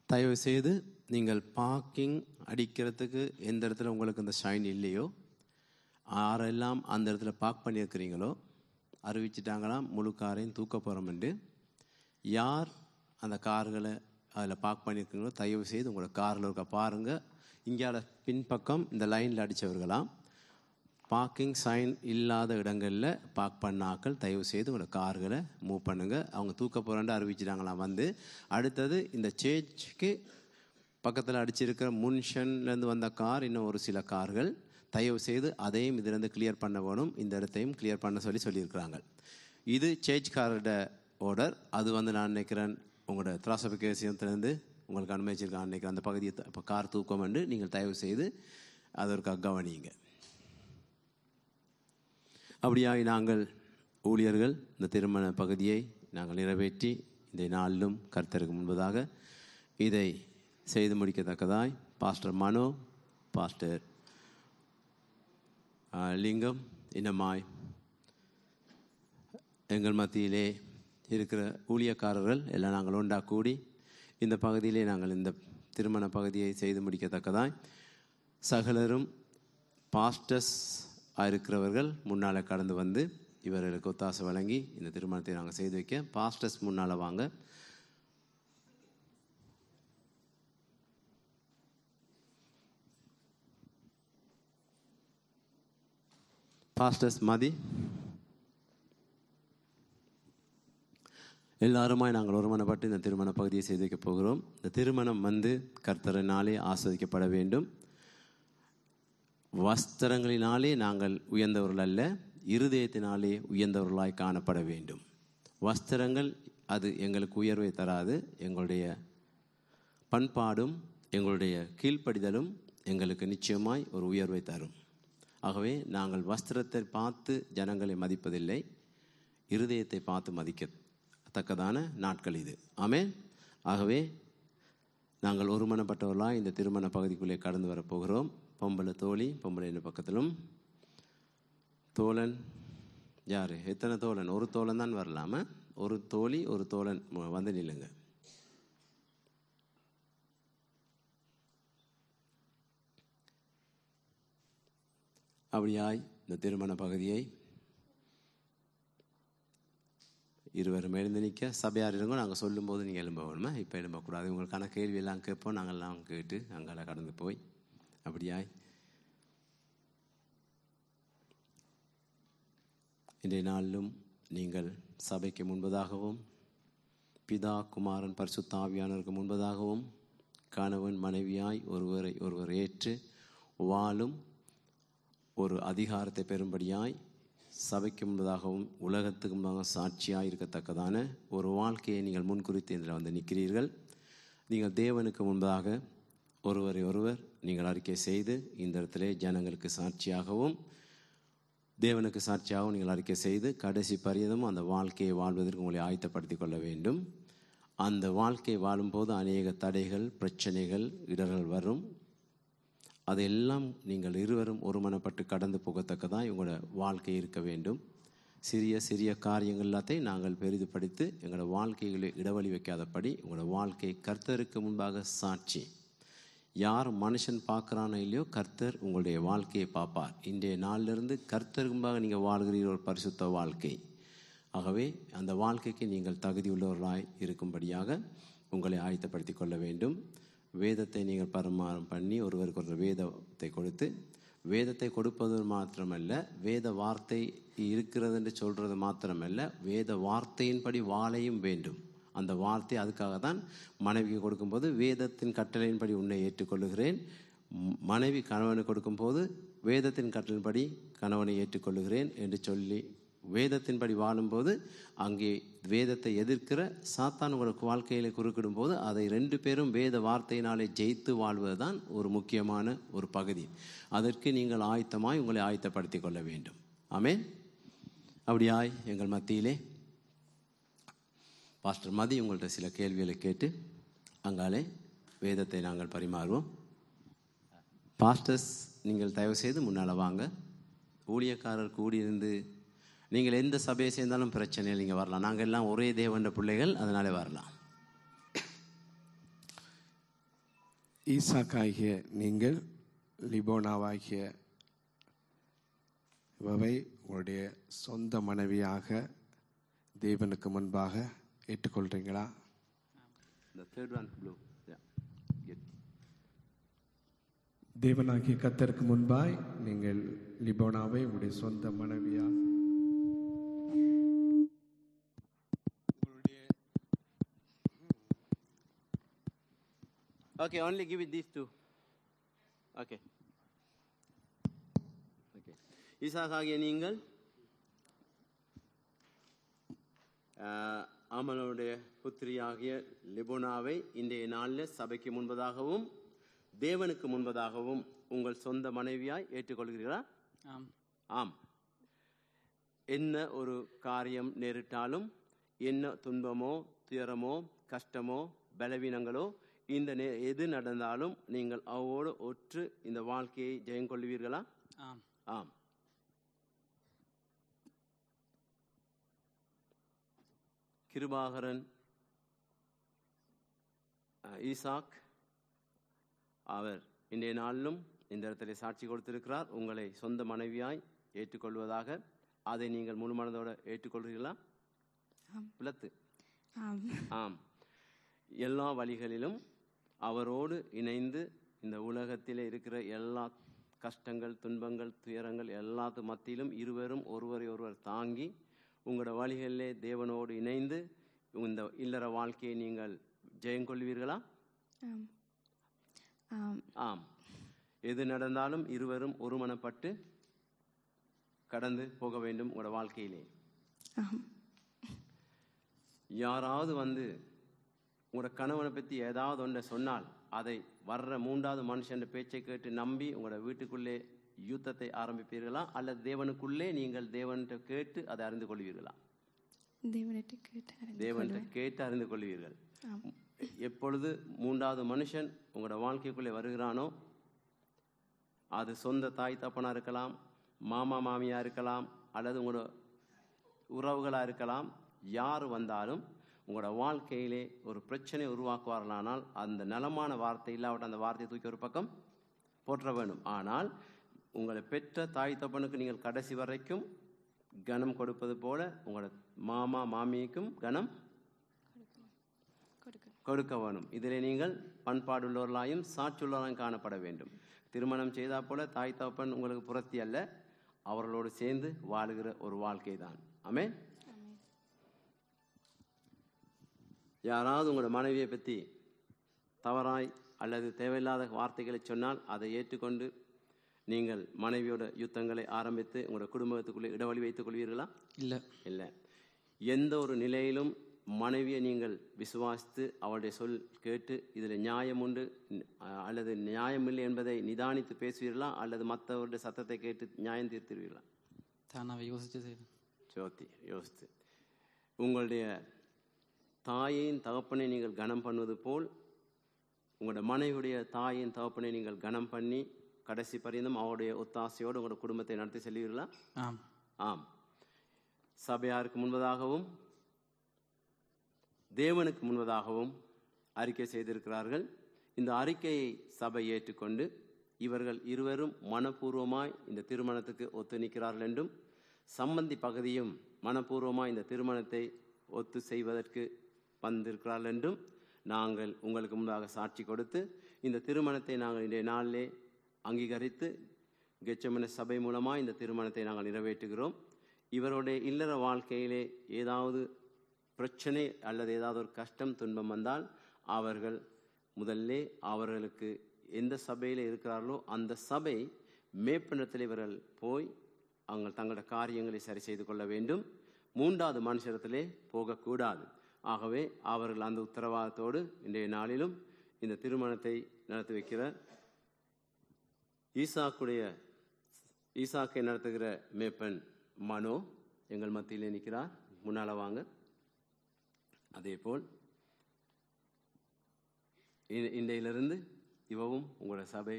தயவு செய்து நீங்கள் பார்க்கிங் அடிக்கிறதுக்கு எந்த இடத்துல உங்களுக்கு அந்த ஷைன் இல்லையோ யாரெல்லாம் அந்த இடத்துல பார்க் பண்ணியிருக்கிறீங்களோ அறிவிச்சிட்டாங்களாம் முழு காரையும் தூக்க போகிறோம்ண்டு யார் அந்த கார்களை அதில் பார்க் பண்ணியிருக்கீங்களோ தயவு செய்து உங்களோட காரில் இருக்க பாருங்கள் இங்கால பின்பக்கம் இந்த லைனில் அடித்தவர்களாம் பார்க்கிங் சைன் இல்லாத இடங்களில் பார்க் பண்ண ஆட்கள் தயவு செய்து உங்களோட கார்களை மூவ் பண்ணுங்கள் அவங்க தூக்க போகிறேன்னு அறிவிச்சிட்டாங்களாம் வந்து அடுத்தது இந்த சேஞ்சுக்கு பக்கத்தில் அடிச்சிருக்கிற முன்ஷன்லேருந்து வந்த கார் இன்னும் ஒரு சில கார்கள் தயவு செய்து அதையும் இதிலேருந்து கிளியர் பண்ண வேணும் இந்த இடத்தையும் கிளியர் பண்ண சொல்லி சொல்லியிருக்கிறாங்க இது சேஞ்ச் காரோட ஆர்டர் அது வந்து நான் நினைக்கிறேன் உங்களோட திராசபிகேசியத்துலேருந்து உங்களுக்கு அனுமதிச்சிருக்கான்னு நினைக்கிறேன் அந்த பகுதியை த- இப்போ கார் தூக்கம் வந்து நீங்கள் தயவு செய்து அதற்காக கவனியுங்க அப்படியாய் நாங்கள் ஊழியர்கள் இந்த திருமண பகுதியை நாங்கள் நிறைவேற்றி இந்த நாளிலும் கர்த்தருக்கு முன்பதாக இதை செய்து முடிக்கத்தக்கதாய் பாஸ்டர் மனோ பாஸ்டர் ஆ, லிங்கம் இன்னமாய் எங்கள் மத்தியிலே இருக்கிற ஊழியக்காரர்கள் எல்லாம் நாங்கள் ஒன்றா கூடி இந்த பகுதியிலே நாங்கள் இந்த திருமண பகுதியை செய்து முடிக்கத்தக்கதாய் சகலரும் பாஸ்டர்ஸ் இருக்கிறவர்கள் முன்னால் கடந்து வந்து இவர்களுக்கு ஒத்தாசை வழங்கி இந்த திருமணத்தை நாங்கள் செய்து வைக்க பாஸ்டர்ஸ் முன்னால் வாங்க பாஸ்டர்ஸ் மதி எல்லாருமாய் நாங்கள் ஒருமனப்பட்டு இந்த திருமண பகுதியை செய்து வைக்கப் போகிறோம் இந்த திருமணம் வந்து கர்த்தரினாலே ஆஸ்வதிக்கப்பட வேண்டும் வஸ்திரங்களினாலே நாங்கள் உயர்ந்தவர்கள் அல்ல இருதயத்தினாலே உயர்ந்தவர்களாய் காணப்பட வேண்டும் வஸ்திரங்கள் அது எங்களுக்கு உயர்வை தராது எங்களுடைய பண்பாடும் எங்களுடைய கீழ்ப்படிதலும் எங்களுக்கு நிச்சயமாய் ஒரு உயர்வை தரும் ஆகவே நாங்கள் வஸ்திரத்தை பார்த்து ஜனங்களை மதிப்பதில்லை இருதயத்தை பார்த்து மதிக்கத்தக்கதான நாட்கள் இது ஆமென் ஆகவே நாங்கள் ஒருமனப்பட்டவர்களாக இந்த திருமண பகுதிக்குள்ளே கடந்து வரப்போகிறோம் பொம்பளை தோழி பொம்பளை இந்த பக்கத்திலும் தோழன் யார் எத்தனை தோழன் ஒரு தோழன் தான் வரலாம ஒரு தோழி ஒரு தோழன் ம- வந்து நில்லுங்க அப்படியாய் இந்த திருமண பகுதியை இருவரும் எழுந்து நிற்க சபையார் இருங்க நாங்கள் சொல்லும்போது நீங்கள் எழும்ப வேணுமா இப்போ எழும்பக்கூடாது உங்களுக்கான கேள்வியெல்லாம் கேட்போம் நாங்கள்லாம் கேட்டு அங்கால கடந்து போய் அப்படியாய் இன்றைய நாளிலும் நீங்கள் சபைக்கு முன்பதாகவும் பிதா குமாரன் பரிசுத்த ஆவியானவருக்கு முன்பதாகவும் கணவன் மனைவியாய் ஒருவரை ஒருவர் ஏற்று வாழும் ஒரு அதிகாரத்தை பெறும்படியாய் சபைக்கு முன்பதாகவும் உலகத்துக்கு முன்பாக சாட்சியாக இருக்கத்தக்கதான ஒரு வாழ்க்கையை நீங்கள் முன்குறித்து இதில் வந்து நிற்கிறீர்கள் நீங்கள் தேவனுக்கு முன்பதாக ஒருவரை ஒருவர் நீங்கள் அறிக்கை செய்து இந்த இடத்திலே ஜனங்களுக்கு சாட்சியாகவும் தேவனுக்கு சாட்சியாகவும் நீங்கள் அறிக்கை செய்து கடைசி பரியதமும் அந்த வாழ்க்கையை வாழ்வதற்கு உங்களை ஆயத்தப்படுத்திக் கொள்ள வேண்டும் அந்த வாழ்க்கை வாழும்போது அநேக தடைகள் பிரச்சனைகள் இடர்கள் வரும் அதையெல்லாம் நீங்கள் இருவரும் ஒருமனப்பட்டு கடந்து போகத்தக்கதான் உங்களோட வாழ்க்கை இருக்க வேண்டும் சிறிய சிறிய காரியங்கள் எல்லாத்தையும் நாங்கள் பெரிதுபடுத்தி எங்களோட வாழ்க்கைகளை இடவழி வைக்காதபடி உங்களோட வாழ்க்கை கர்த்தருக்கு முன்பாக சாட்சி யார் மனுஷன் பார்க்குறானோ இல்லையோ கர்த்தர் உங்களுடைய வாழ்க்கையை பார்ப்பார் இன்றைய நாளிலிருந்து கர்த்தருக்கு முன்பாக நீங்கள் வாழ்கிறீர்கள் ஒரு பரிசுத்த வாழ்க்கை ஆகவே அந்த வாழ்க்கைக்கு நீங்கள் தகுதியுள்ளவர்களாய் இருக்கும்படியாக உங்களை ஆயத்தப்படுத்திக் கொள்ள வேண்டும் வேதத்தை நீங்கள் பரிமாறம் பண்ணி ஒருவருக்கு ஒரு வேதத்தை கொடுத்து வேதத்தை கொடுப்பது மாத்திரமல்ல வேத வார்த்தை இருக்கிறது என்று சொல்றது மாத்திரமல்ல வேத வார்த்தையின்படி வாழையும் வேண்டும் அந்த வார்த்தை அதுக்காக தான் மனைவிக்கு கொடுக்கும்போது வேதத்தின் கட்டளையின்படி உன்னை ஏற்றுக்கொள்ளுகிறேன் ம், மனைவி கணவனுக்கு கொடுக்கும்போது வேதத்தின் கட்டளையின்படி கணவனை ஏற்றுக்கொள்ளுகிறேன் என்று சொல்லி வேதத்தின்படி வாழும்போது அங்கே வேதத்தை எதிர்க்கிற சாத்தான் உங்களுக்கு வாழ்க்கையில குறுக்கிடும் போது அதை ரெண்டு பேரும் வேத வார்த்தையினாலே ஜெயித்து வாழ்வது தான் ஒரு முக்கியமான ஒரு பகுதி அதற்கு நீங்கள் ஆயத்தமாய் உங்களை ஆயத்தப்படுத்திக் கொள்ள வேண்டும் ஆமென் அப்படியாய் எங்கள் மத்தியிலே பாஸ்டர் மதி உங்கள்கிட்ட சில கேள்விகளை கேட்டு அங்காலே வேதத்தை நாங்கள் பரிமாறுவோம் பாஸ்டர்ஸ் நீங்கள் தயவு செய்து முன்னால் வாங்க ஊழியக்காரர் கூடியிருந்து நீங்கள் எந்த சபையை சேர்ந்தாலும் பிரச்சனை இல்லை நீங்கள் வரலாம் நாங்கள் எல்லாம் ஒரே தேவன்ற பிள்ளைகள் அதனாலே வரலாம் ஈசாக்காகிய நீங்கள் லிபோனாவாகிய இவவை உங்களுடைய சொந்த மனைவியாக தேவனுக்கு முன்பாக ஏற்றுக்கொள்றீங்களா The third one, blue. Yeah. Good. தேவனாகிய கத்தருக்கு முன்பாய் நீங்கள் லிபோனாவை உங்களுடைய சொந்த மனைவியாக Okay, only give it these two. Okay. Okay. ஈசாக்காகிய நீங்கள் ஆஹ், ஆமனுடைய புத்திரியாகிய லிபோனாவை இன்றைய நாளில் சபைக்கு முன்பதாகவும் தேவனுக்கு முன்பதாகவும் உங்கள் சொந்த மனைவியாய் ஏற்றுக்கொள்கிறீர்களா ஆம் ஆம் என்ன ஒரு காரியம் நேரிட்டாலும் என்ன துன்பமோ துயரமோ கஷ்டமோ பலவீனங்களோ இந்த நே எது நடந்தாலும் நீங்கள் அவோடு ஒற்று இந்த வாழ்க்கையை ஜெயம் கொள்வீர்களா ஆம் ஆம் கிருபாகரன் அஹ், ஈசாக் அவர் இன்றைய நாளிலும் இந்த இடத்துல சாட்சி கொடுத்திருக்கிறார் உங்களை சொந்த மனைவியாய் ஏற்றுக்கொள்வதாக அதை நீங்கள் முழு மனதோட ஏற்றுக்கொள்கிறீர்களா பிளத்து ஆம் ஆம் எல்லா வழிகளிலும் அவரோடு இணைந்து இந்த உலகத்திலே இருக்கிற எல்லா கஷ்டங்கள் துன்பங்கள் துயரங்கள் எல்லாத்து மத்தியிலும் இருவரும் ஒருவரை ஒருவர் தாங்கி உங்களோட வழிகளிலே தேவனோடு இணைந்து இந்த இல்லற வாழ்க்கையை நீங்கள் ஜெயம் கொள்வீர்களா ஆம் ஆம் ஆம் எது நடந்தாலும் இருவரும் ஒருமனப்பட்டு கடந்து போக வேண்டும் உங்களோட வாழ்க்கையிலே ஆம் யாராவது வந்து உங்களோட கணவனை பற்றி ஏதாவது ஒன்றை சொன்னால் அதை வர்ற மூன்றாவது மனுஷன் பேச்சை கேட்டு நம்பி உங்களோட வீட்டுக்குள்ளே யுத்தத்தை ஆரம்பிப்பீர்களா அல்லது தேவனுக்குள்ளே நீங்கள் தேவன்கிட்ட கேட்டு அதை அறிந்து கொள்வீர்களா தேவனிட்டு கேட்டு அறிந்து தேவன்கிட்ட கொள்வேன். கேட்டு அறிந்து கொள்வீர்கள் ஆம் எப்பொழுது மூன்றாவது மனுஷன் உங்களோட வாழ்க்கைக்குள்ளே வருகிறானோ அது சொந்த தாய் தப்பனா இருக்கலாம் மாமா மாமியா இருக்கலாம் அல்லது உங்களோட உறவுகளா இருக்கலாம் யார் வந்தாலும் உங்களோட வாழ்க்கையிலே ஒரு பிரச்சனை உருவாக்குவார்களானால் அந்த நலமான வார்த்தை இல்லாவிட்ட அந்த வார்த்தையை தூக்கி ஒரு பக்கம் போற்ற வேண்டும் ஆனால் உங்களை பெற்ற தாய் தப்பனுக்கு நீங்கள் கடைசி வரைக்கும் கனம் கொடுப்பது போல உங்களோட மாமா மாமிக்கும் கனம் கொடுக்க கொடுக்க வேணும் இதிலே நீங்கள் பண்பாடுள்ளவர்களாயும் சாட்சியுள்ளவர்களாயும் காணப்பட வேண்டும் திருமணம் செய்தா போல தாய் தகப்பன் உங்களுக்கு புரத்தி அல்ல அவர்களோடு சேர்ந்து வாழுகிற ஒரு வாழ்க்கை தான் ஆமென் யாராவது உங்களோட மனைவியை பற்றி தவறாய் அல்லது தேவையில்லாத வார்த்தைகளை சொன்னால் அதை ஏற்றுக்கொண்டு நீங்கள் மனைவியோட யுத்தங்களை ஆரம்பித்து உங்களோட குடும்பத்துக்குள்ளே இடவழி வைத்துக் கொள்வீர்களா இல்லை இல்லை எந்த ஒரு நிலையிலும் மனைவியை நீங்கள் விசுவாசித்து அவளுடைய சொல் கேட்டு இதில் நியாயம் உண்டு அஹ், அல்லது நியாயமில்லை என்பதை நிதானித்து பேசுவீர்களா அல்லது மற்றவருடைய சத்தத்தை கேட்டு நியாயம் தீர்த்திருவீர்களா தானாக யோசிச்சு செய்வேன் ஜோதி யோசித்து உங்களுடைய தாயின் தகப்பனை நீங்கள் கனம் பண்ணுவது போல் உங்களோட மனைவியுடைய தாயின் தகப்பனை நீங்கள் கனம் பண்ணி கடைசி பரியந்தம் அவருடைய ஒத்தாசையோடு உங்களோட குடும்பத்தை நடத்தி செல்வீர்களா ஆம் ஆம் சபையாருக்கு முன்பதாகவும் தேவனுக்கு முன்பதாகவும் அறிக்கை செய்திருக்கிறார்கள் இந்த அறிக்கையை சபை ஏற்றுக்கொண்டு இவர்கள் இருவரும் மனப்பூர்வமாய் இந்த திருமணத்துக்கு ஒத்து நிற்கிறார்கள் என்றும் சம்பந்தி பகுதியும் மனப்பூர்வமாய் இந்த திருமணத்தை ஒத்து செய்வதற்கு வந்திருக்கிறார்கள் என்றும் நாங்கள் உங்களுக்கு முன்பாக சாட்சி கொடுத்து இந்த திருமணத்தை நாங்கள் இன்றைய நாளிலே அங்கீகரித்து கெச்சமன சபை மூலமாக இந்த திருமணத்தை நாங்கள் நிறைவேற்றுகிறோம் இவருடைய இல்லற வாழ்க்கையிலே ஏதாவது பிரச்சனை அல்லது ஏதாவது ஒரு கஷ்டம் துன்பம் வந்தால் அவர்கள் முதல்ல அவர்களுக்கு எந்த சபையில் இருக்கிறார்களோ அந்த சபை மேற்பண்டத்தில் இவர்கள் போய் அவங்க தங்களோட காரியங்களை சரி செய்து கொள்ள வேண்டும் மூன்றாவது மனுஷரத்திலே போகக்கூடாது ஆகவே அவர்கள் அந்த உத்தரவாதத்தோடு இன்றைய நாளிலும் இந்த திருமணத்தை நடத்தி வைக்கிற ஈசாக்குடைய ஈசாக்கை நடத்துகிற மேப்பன் மனோ எங்கள் மத்தியிலே நிற்கிறார் முன்னால வாங்க அதேபோல் இ- இன்றையிலிருந்து இவவும் உங்களோட சபை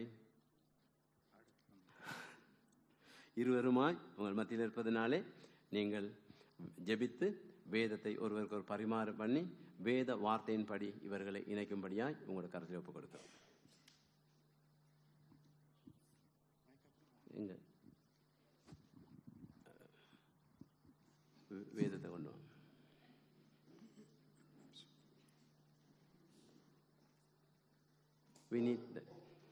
இருவருமாய் உங்கள் மத்தியில் இருப்பதனாலே நீங்கள் ஜெபித்து வேதத்தை ஒருவருக்கு ஒரு பரிமாறு பண்ணி வேத வார்த்தையின்படி இவர்களை இணைக்கும்படியாய் உங்களோட கருத்தில் ஒப்புக் கொடுக்கிறோம் எங்க வே- வேதத்தை கொண்டு வாங்க we need the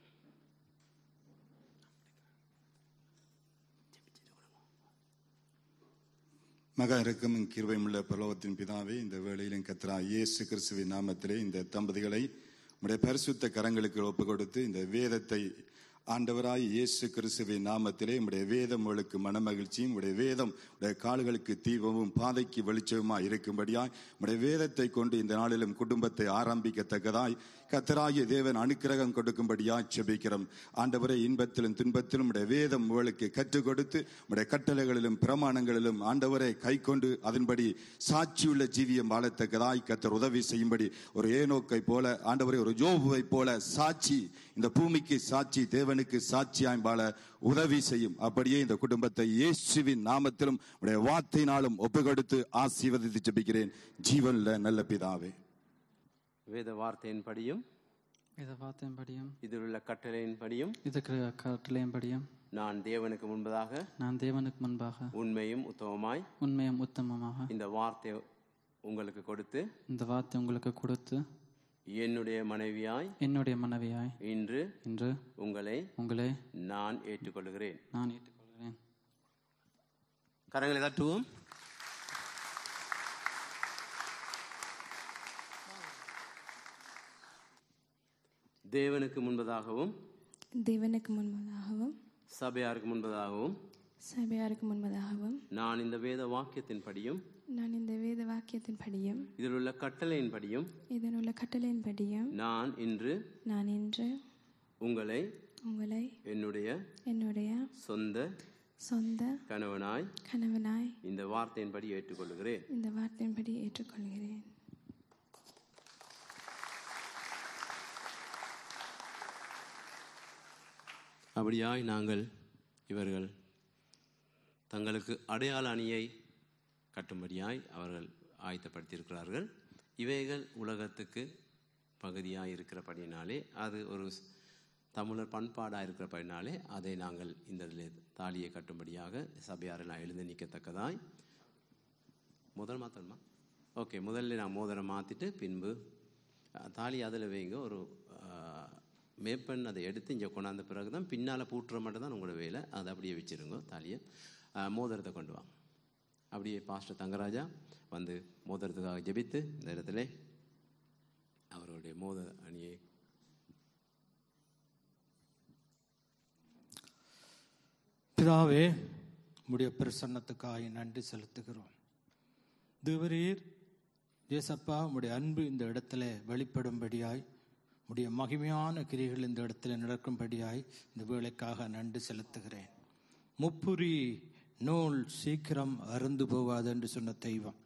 மகா இறக்கமும் கிருபையுமுள்ள பரலோகத்தின் பிதாவே இந்த வேளையிலும் கத்ரா இயேசு கிறிஸ்துவின் நாமத்திலே இந்த தம்பதிகளை உடைய பரிசுத்த கரங்களுக்கு ஒப்பு கொடுத்து இந்த வேதத்தை ஆண்டவராய் இயேசு கிறிஸ்துவின் நாமத்திலே உடைய வேதம் உங்களுக்கு மனமகிழ்ச்சியும் உடைய வேதம் உடைய கால்களுக்கு தீபமும் பாதைக்கு வெளிச்சமுமாய் இருக்கும்படியாய் உடைய வேதத்தை கொண்டு இந்த நாளிலும் குடும்பத்தை ஆரம்பிக்கத்தக்கதாய் கத்தராகிய தேவன் அனுக்கிரகம் கொடுக்கும்படியாய் செபிக்கிறோம் ஆண்டவரை இன்பத்திலும் துன்பத்திலும் உடைய வேதம் உங்களுக்கு கற்றுக் கொடுத்து உடைய கட்டளைகளிலும் பிரமாணங்களிலும் ஆண்டவரை கை கொண்டு அதன்படி சாட்சியுள்ள ஜீவியம் வாழத்தக்கதாய் கத்தர் உதவி செய்யும்படி ஒரு ஏனோக்கை போல ஆண்டவரை ஒரு ஜோபுவை போல சாட்சி இந்த பூமிக்கு சாட்சி தேவனுக்கு சாட்சியாய் வாழ உதவி செய்யும் அப்படியே இந்த குடும்பத்தை இயேசுவின் நாமத்திலும் உடைய வார்த்தையினாலும் ஒப்புக்கொடுத்து ஆசீர்வதித்து ஜெபிக்கிறேன் ஜீவன்ல நல்ல பிதாவே வேத வார்த்தையின்படியும் இதை வார்த்தையின்படியும் இதில் உள்ள கட்டளையின்படியும் இதுக்கு கட்டளையின்படியும் நான் தேவனுக்கு முன்பதாக நான் தேவனுக்கு முன்பாக உண்மையும் உத்தமமாய் உண்மையும் உத்தமமாக இந்த வார்த்தை உங்களுக்கு கொடுத்து இந்த வார்த்தை உங்களுக்கு கொடுத்து என்னுடைய மனைவியாய் என்னுடைய மனைவியாய் இன்று இன்று உங்களை உங்களை நான் ஏற்றுக்கொள்கிறேன் நான் ஏற்றுக்கொள்கிறேன் கரங்களை தட்டுவோம் தேவனுக்கு முன்பதாகவும் தேவனுக்கு முன்பதாகவும் சபையாருக்கு முன்பதாகவும் சபையாருக்கு முன்பதாகவும் நான் இந்த வேத வாக்கியத்தின்படியும் நான் இந்த வேத வாக்கியத்தின்படியும் இதில் உள்ள கட்டளையின்படியும் இதனுள்ள கட்டளையின்படியும் நான் இன்று நான் இன்று உங்களை உங்களை என்னுடைய என்னுடைய சொந்த சொந்த கணவனாய் கணவனாய் இந்த வார்த்தையின்படி ஏற்றுக்கொள்கிறேன் இந்த வார்த்தையின்படி ஏற்றுக்கொள்கிறேன் அப்படியாய் நாங்கள் இவர்கள் தங்களுக்கு அடையாள அணியை கட்டும்படியாய் அவர்கள் ஆயத்தப்படுத்தியிருக்கிறார்கள் இவைகள் உலகத்துக்கு பகுதியாக இருக்கிறபடினாலே அது ஒரு ஸ்- தமிழர் பண்பாடாக இருக்கிறபடினாலே அதை நாங்கள் இந்த இதிலே தாலியை கட்டும்படியாக சபையாரெல்லாம் எழுந்து நிற்கத்தக்கதாய் முதல் மாத்திரமா ஓகே முதல்ல நான் மோதிரம் மாற்றிட்டு பின்பு அஹ், தாலி அதில் வைங்க ஒரு அஹ், மேப்பன் அதை எடுத்து இங்கே கொண்டாந்த பிறகு தான் பின்னால் பூட்டுற மட்டும் தான் உங்களோட வேலை அதை அப்படியே வச்சிருங்க தாலியை அஹ், மோதிரத்தை கொண்டு வாங்க அப்படியே பாஸ்டர் தங்கராஜா வந்து மோதிரத்துக்காக ஜெபித்து இந்த இடத்துல அவருடைய மோத அணியை பிதாவே உம்முடைய பிரசன்னத்துக்காக நன்றி செலுத்துகிறோம் தேவரீர் ஜேசப்பா உம்முடைய அன்பு இந்த இடத்துல வெளிப்படும்படியாய் உம்முடைய மகிமையான கிரிகள் இந்த இடத்துல நடக்கும்படியாய் இந்த வேலைக்காக நன்றி செலுத்துகிறேன் முப்புரி நூல் சீக்கிரம் அருந்து போகாது என்று சொன்ன தெய்வம்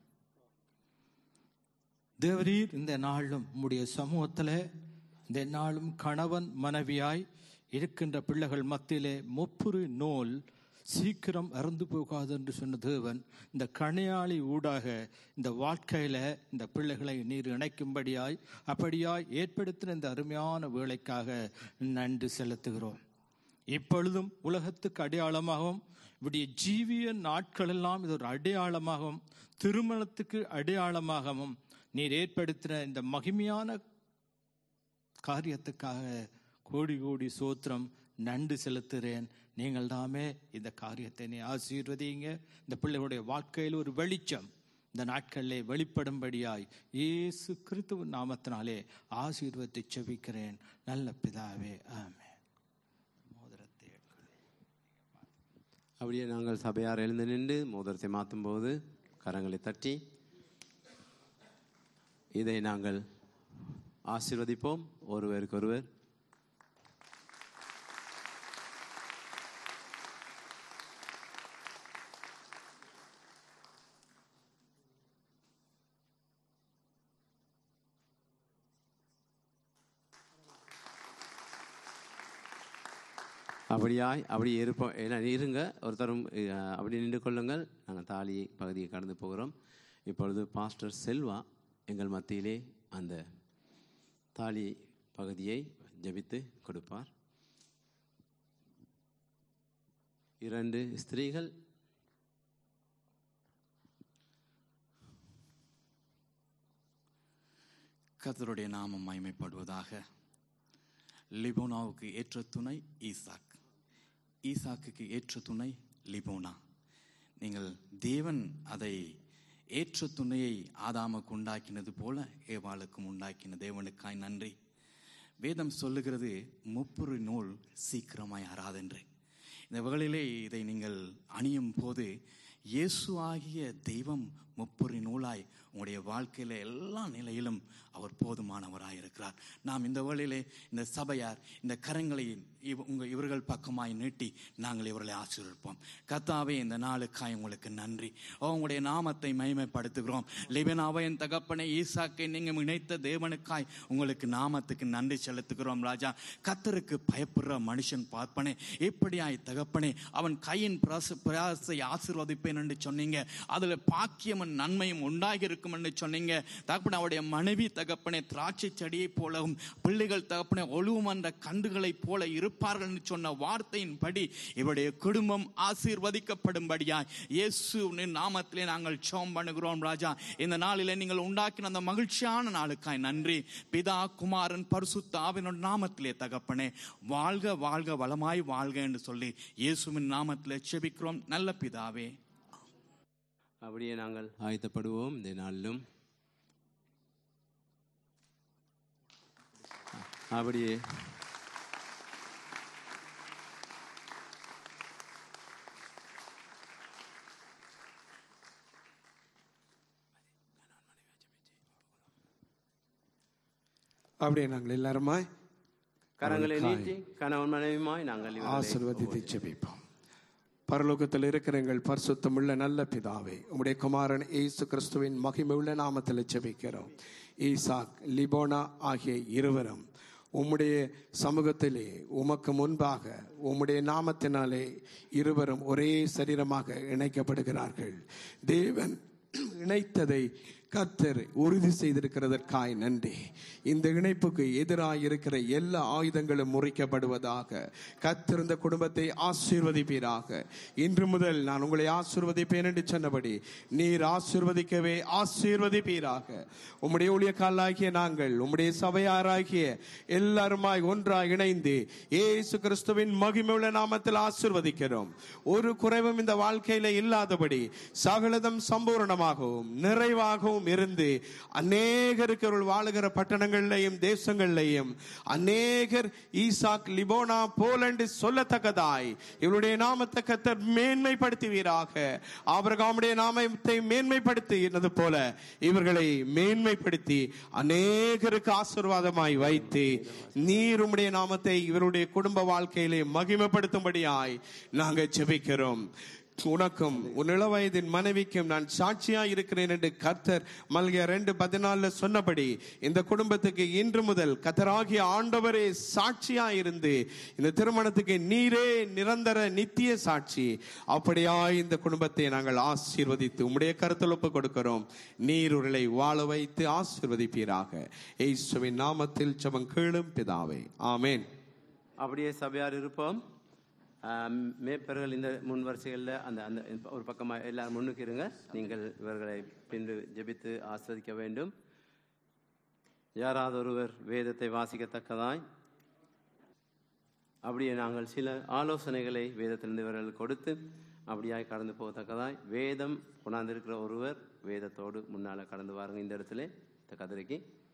தேவரீர் இந்த நாளும் உம்முடைய சமூகத்தில் இந்த நாளும் கணவன் மனைவியாய் இருக்கின்ற பிள்ளைகள் மத்தியிலே முப்புரு நூல் சீக்கிரம் அறந்து போகாது என்று சொன்ன தேவன் இந்த கணையாளி ஊடாக இந்த வாழ்க்கையில இந்த பிள்ளைகளை நீர் இணைக்கும்படியாய் அப்படியாய் ஏற்படுத்தின இந்த அருமையான வேலைக்காக நன்றி செலுத்துகிறோம் இப்பொழுதும் உலகத்துக்கு அடையாளமாகவும் இவருடைய ஜீவிய நாட்கள் எல்லாம் இது ஒரு அடையாளமாகவும் திருமணத்துக்கு அடையாளமாகவும் நீர் ஏற்படுத்தின இந்த மகிமையான காரியத்துக்காக கோடி கோடி சோத்திரம் நன்றி செலுத்துகிறேன் நீங்கள் தாமே இந்த காரியத்தை நீ ஆசீர்வதிங்க இந்த பிள்ளைகளுடைய வாழ்க்கையில் ஒரு வெளிச்சம் இந்த நாட்களிலே வெளிப்படும்படியாய் இயேசு கிறிஸ்துவ நாமத்தினாலே ஆசீர்வத்தை செபிக்கிறேன் நல்ல பிதாவே ஆமென் மோதிரத்தை எடுக்கிறேன். அப்படியே நாங்கள் சபையார் எழுந்து நின்று மோதிரத்தை மாற்றும் போது கரங்களை தட்டி இதை நாங்கள் ஆசீர்வதிப்போம் ஒருவருக்கொருவர் அப்படியாய் அப்படி இருப்போம் ஏன்னா இருங்க ஒருத்தரும் அஹ், அப்படி நின்று கொள்ளுங்கள் நாங்கள் தாலி பகுதியை கடந்து போகிறோம் இப்பொழுது பாஸ்டர் செல்வா எங்கள் மத்தியிலே அந்த தாலி பகுதியை ஜெபித்து கொடுப்பார் இரண்டு ஸ்திரீகள் கர்த்தருடைய நாமம் மகிமைப்படுவதாக லிபோனாவுக்கு ஏற்ற துணை ஈசாக் ஈசாக்குக்கு ஏற்ற துணை லிபோனா நீங்கள் தேவன் அதை ஏற்ற துணையை ஆதாமுக்கு உண்டாக்கினது போல ஏவாளுக்கும் உண்டாக்கின தேவனுக்காய் நன்றி வேதம் சொல்லுகிறது முப்புரு நூல் சீக்கிரமாய் அறாதென்று இந்த வேளையிலே இதை நீங்கள் அணியும் போது இயேசு ஆகிய தெய்வம் முப்புரி நூலாய் உங்களுடைய வாழ்க்கையில எல்லா நிலையிலும் அவர் போதுமானவராய் இருக்கிறார் நாம் இந்த வேளையிலே இந்த சபையார் இந்த கரங்களை இவ- உங்க இவர்கள் பக்கமாய் நீட்டி நாங்கள் இவர்களை ஆசீர்வதிப்போம் கத்தாவே இந்த நாளுக்காய் உங்களுக்கு நன்றி ஓ, உங்களுடைய நாமத்தை மகிமைப்படுத்துகிறோம் லிபனாவை என் தகப்பனை ஈசாக்கை நீங்கள் இணைத்த தேவனுக்காய் உங்களுக்கு நாமத்துக்கு நன்றி செலுத்துகிறோம் ராஜா கத்தருக்கு பயப்படுற மனுஷன் பார்ப்பனே எப்படியாய் தகப்பனே அவன் கையின் பிரச பிரயாசை ஆசீர்வதிப்பேன் என்று சொன்னீங்க அதுல பாக்கியமும் நன்மையும் உண்டாகி இருக்கும் என்று சொன்னீங்க தகப்பனே அவருடைய மனைவி தகப்பனே திராட்சை செடியைப் போலவும் பிள்ளைகள் தகப்பனே ஒழுவமன்ற கண்டுகளைப் போல இருப்பார்கள் என்று சொன்ன வார்த்தையின்படி இவருடைய குடும்பம் ஆசீர்வதிக்கப்படும்படியாய் இயேசுவின் நாமத்திலே நாங்கள் சோம் பண்ணுகிறோம் ராஜா இந்த நாளிலே நீங்கள் உண்டாக்கின அந்த மகிழ்ச்சியான நாளுக்காய் நன்றி பிதா குமாரன் பரிசுத்த ஆவினோட நாமத்திலே தகப்பனே வாழ்க வாழ்க வளமாய் வாழ்க என்று சொல்லி இயேசுவின் நாமத்திலே செபிக்கிறோம் நல்ல பிதாவே அப்படியே நாங்கள் ஆயத்தப்படுவோம் இந்த நாளிலும் அப்படியே அப்படியே நாங்கள் எல்லாருமாய் கரங்களை அவருக்காய் நீட்டி கணவன் மனைவியுமாய் நாங்கள் இவர்களை ஆசிர்வதித்து ஜெபிப்போம் பரலோகத்தில் இருக்கிற எங்கள் பரிசுத்தமுள்ள நல்ல பிதாவே உம்முடைய குமாரன் இயேசு கிறிஸ்துவின் மகிமையுள்ள நாமத்தில் ஜெபிக்கிறோம் ஈசாக் லிபோனா ஆகிய இருவரும் உம்முடைய சமூகத்திலே உமக்கு முன்பாக உம்முடைய நாமத்தினாலே இருவரும் ஒரே சரீரமாக இணைக்கப்படுகிறார்கள் தேவன் இணைத்ததை கர்த்தர் உறுதி செய்திருக்கிறதற்காய் நன்றி இந்த இணைப்புக்கு எதிராக இருக்கிற எல்லா ஆயுதங்களும் முறிக்கப்படுவதாக கர்த்தர் இந்த குடும்பத்தை ஆசீர்வதிப்பீராக இன்று முதல் நான் உங்களை ஆசீர்வதிப்பேன் என்று சொன்னபடி நீர் ஆசீர்வதிக்கவே ஆசீர்வதிப்பீராக உம்முடைய ஊழியக்காலாகிய நாங்கள் உம்முடைய சபையாராகிய எல்லாருமாய் ஒன்றாய் இணைந்து இயேசு கிறிஸ்துவின் மகிமையுள்ள நாமத்தில் ஆசீர்வதிக்கிறோம் ஒரு குறைவும் இந்த வாழ்க்கையில இல்லாதபடி சகலதம் சம்பூரணமாகவும் நிறைவாகவும் இருந்து அநேகருக்கு அவர்கள் வாழுகிற பட்டணங்கள்லையும் தேசங்கள்லையும் அநேகர் ஈசாக் லிபோனா போலண்டு சொல்லத்தக்கதாய் இவருடைய நாமத்தை கத்தர் மேன்மைப்படுத்துவீராக ஆபிரகாமுடைய நாமத்தை மேன்மைப்படுத்தினது போல இவர்களை மேன்மைப்படுத்தி அநேகருக்கு ஆசீர்வாதமாய் வைத்து நீர் உம்முடைய நாமத்தை இவருடைய குடும்ப வாழ்க்கையிலே மகிமைப்படுத்தும்படியாய் நாங்கள் ஜெபிக்கிறோம் உனக்கும் உன் இளவயதின் மனைவிக்கும் நான் சாட்சியா இருக்கிறேன் என்று கர்த்தர் மல்கிய ரெண்டு பதினாலுல சொன்னபடி இந்த குடும்பத்துக்கு இன்று முதல் கத்தராகிய ஆண்டவரே சாட்சியா இருந்து இந்த திருமணத்துக்கு நீரே நிரந்தர நித்திய சாட்சி அப்படியாய் இந்த குடும்பத்தை நாங்கள் ஆசீர்வதித்து உம்முடைய கருத்தில் ஒப்பு கொடுக்கிறோம் நீர் உருளை வாழ வைத்து ஆசீர்வதிப்பீராக இயேசுவின் நாமத்தில் ஜெபம் கேளும் பிதாவே ஆமென் அப்படியே சபையார் இருப்போம் ஆம், மேய்ப்பர்கள் இந்த முன் வரிசைகளில் அந்த அந்த ஒரு பக்கமாக எல்லாரும் முன்னுக்கு இருங்க நீங்கள் இவர்களை பின்பு ஜெபித்து ஆஸ்வதிக்க வேண்டும் யாராவது ஒருவர் வேதத்தை வாசிக்கத்தக்கதாய் அப்படியே நாங்கள் சில ஆலோசனைகளை வேதத்திலிருந்து இவர்கள் கொடுத்து அப்படியாய் கடந்து போகத்தக்கதாய் வேதம் கொண்டாந்திருக்கிற ஒருவர் வேதத்தோடு முன்னால் கடந்து வாருங்க இந்த இடத்துல இந்த கதிரைக்கு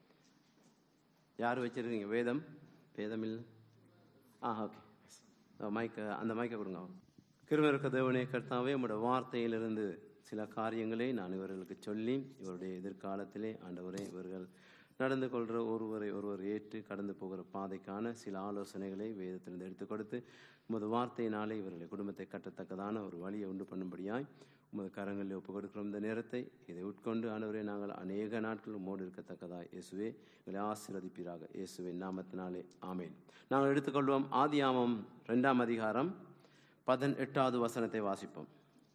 யார் வச்சிருக்கீங்க வேதம் வேதம் இல்லை ஆ ஓகே மைக்க அந்த மைக்கை கொடுங்க கிருமருக்க தேவனே கர்த்தாவே உங்களோட வார்த்தையிலிருந்து சில காரியங்களை நான் இவர்களுக்கு சொல்லி இவருடைய எதிர்காலத்திலே ஆண்டவரே இவர்கள் நடந்து கொள்கிற ஒருவரை ஒருவர் ஏற்று கடந்து போகிற பாதைக்கான சில ஆலோசனைகளை வேதத்திலிருந்து எடுத்து கொடுத்து உமது வார்த்தையினாலே இவர்களை குடும்பத்தை கட்டத்தக்கதான ஒரு வழியை உண்டு பண்ணும்படியாய் உமது கரங்களில் ஒப்பு கொடுக்கிறோம் இந்த நேரத்தை இதை உட்கொண்டு ஆண்டவரே நாங்கள் அநேக நாட்கள் உமோடு இருக்கத்தக்கதாய் இயேசுவே எங்களை ஆசீர்வதிப்பீராக இயேசுவின் நாமத்தினாலே ஆமேன் நாங்கள் எடுத்துக்கொள்வோம் ஆதியாமம் ரெண்டாம் அதிகாரம் பதினெட்டாவது வசனத்தை வாசிப்போம்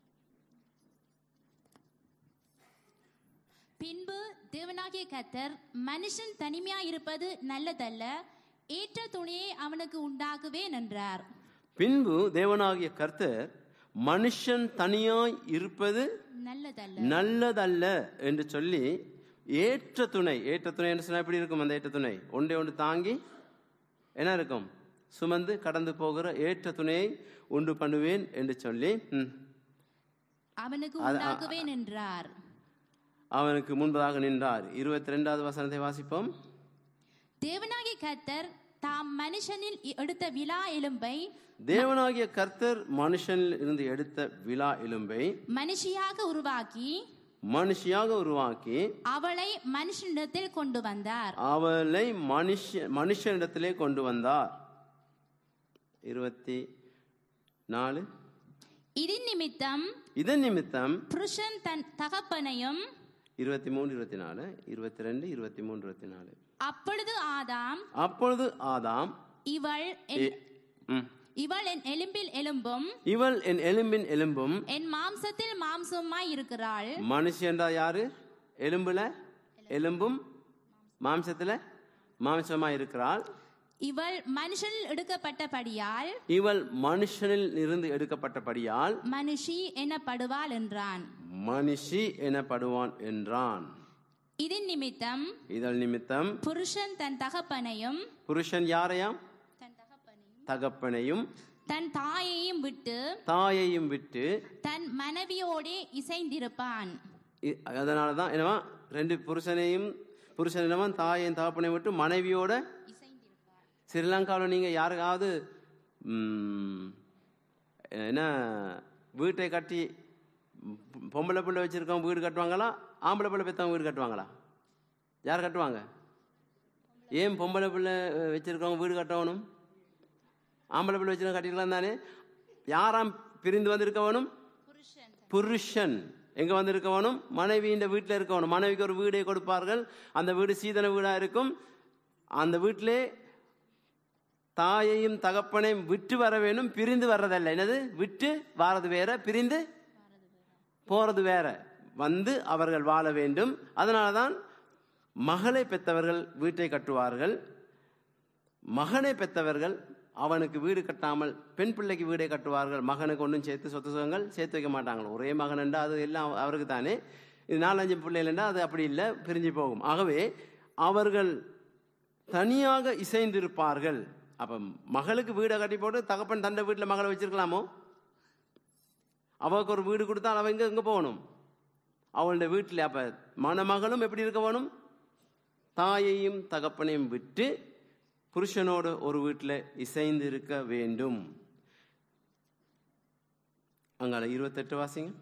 பின்பு தேவனாகிய கர்த்தர் மனுஷன் தனிமையா இருப்பது நல்லதல்ல ஏற்ற துணையை அவனுக்கு உண்டாக்குவேன் என்றார் பின்பு தேவனாகிய கர்த்தர் மனுஷன் தனியாய் இருப்பது நல்லதல்ல நல்லதல்ல என்று சொல்லி ஏற்ற துணை ஏற்ற துணை என்று சொன்னா எப்படி இருக்கும் அந்த ஏற்ற துணை ஒன்றை ஒன்று தாங்கி என்ன இருக்கும் சுமந்து கடந்து போகிற ஏற்ற துணையை உண்டு பண்ணுவேன் என்று சொல்லி ம், அவனுக்கு அது- உண்டாக்குவேன் என்றார் அவனுக்கு முன்பதாக நின்றார் இருபத்தி ரெண்டாவது வசனத்தை வாசிப்போம் தேவனாகிய கர்த்தர் தாம் மனுஷனில் எடுத்த விழா எலும்பை தேவனாகிய கர்த்தர் மனுஷனில் இருந்து எடுத்த விழா எலும்பை மனுஷியாக உருவாக்கி மனுஷியாக உருவாக்கி அவளை மனுஷனிடத்தில் கொண்டு வந்தார் அவளை மனுஷ மனுஷனிடத்திலே கொண்டு வந்தார் இருபத்தி நாலு இதன் நிமித்தம் இதன் நிமித்தம் புருஷன் தன் தகப்பனையும் இருபத்தி மூணு இருபத்தி நாலு இருபத்தி ரெண்டு இருபத்தி மூணு இருபத்தி நாலு அப்பொழுது ஆதாம் அப்பொழுது ஆதாம் இவள் என்- எ- ம். இவள் என் எலும்பில் எலும்பும் இவள் என் எலும்பின் எலும்பும் என் மாம்சத்தில் மாம்சமாய் இருக்கிறாள் மனுஷன்றா யாரு எலும்புல எலும்பும் மாம்சத்துல மாம்சமா இருக்கிறாள் இவள் மனுஷனில் எடுக்கப்பட்டபடியால் இவள் மனுஷனில் இருந்து எடுக்கப்பட்டபடியால் மனுஷி எனப்படுவாள் என்றான் மனுஷி எனப்படுவான் என்றான் இதன் நிமித்தம் இதழ் நிமித்தம் புருஷன் தன் தகப்பனையும் புருஷன் யாரையாம் தகப்பனையும் தன் தாயையும் விட்டு தாயையும் விட்டு தன் மனைவியோடே இசைந்திருப்பான் இ- அதனாலதான் என்னவா ரெண்டு புருஷனையும் புருஷன் என்னவா தாயையும் தகப்பனையும் விட்டு மனைவியோட ஸ்ரீலங்காவில் நீங்க யாருக்காவது ம், என்ன வீட்டை கட்டி பொ- பொம்பளை பிள்ளை வச்சிருக்கவங்க வீடு கட்டுவாங்களா ஆம்பளை பிள்ளை பெற்றவங்க வீடு கட்டுவாங்களா யார் கட்டுவாங்க ஏன் பொம்பளை பிள்ளை அஹ், வச்சிருக்கவங்க வீடு கட்டணும் ஆம்பளை பிள்ளை வச்சிருக்க கட்டிக்கலாம் தானே யாராம் பிரிந்து வந்திருக்க வேணும் புருஷன் எங்க வந்திருக்க வேணும் மனைவியின் வீட்டில் இருக்க வேணும் மனைவிக்கு ஒரு வீடை கொடுப்பார்கள் அந்த வீடு சீதன வீடா இருக்கும் அந்த வீட்டிலே தாயையும் தகப்பனையும் விட்டு வர வேணும் பிரிந்து வர்றதல்ல என்னது விட்டு வாரது வேற பிரிந்து போறது வேற வந்து அவர்கள் வாழ வேண்டும் அதனால தான் மகளை பெற்றவர்கள் வீட்டை கட்டுவார்கள் மகனை பெற்றவர்கள் அவனுக்கு வீடு கட்டாமல் பெண் பிள்ளைக்கு வீடை கட்டுவார்கள் மகனுக்கு ஒன்றும் சேர்த்து சொத்து சுகங்கள் சேர்த்து வைக்க மாட்டாங்க ஒரே மகன் என்றால் அது எல்லாம் அவருக்கு தானே இது நாலஞ்சு பிள்ளைகள் என்றால் அது அப்படி இல்லை பிரிஞ்சு போகும் ஆகவே அவர்கள் தனியாக இசைந்திருப்பார்கள் அப்ப மகளுக்கு வீடை கட்டி போட்டு தகப்பன் தண்டை வீட்டில் மகளை வச்சிருக்கலாமோ அவளுக்கு ஒரு வீடு கொடுத்தால் அவன் எங்க எங்க போகணும் அவளுடைய வீட்டில் அப்ப மணமகளும் எப்படி இருக்க வேணும் தாயையும் தகப்பனையும் விட்டு புருஷனோடு ஒரு வீட்டில் இசைந்து இருக்க வேண்டும் அங்கால இருபத்தெட்டு வாசிங்க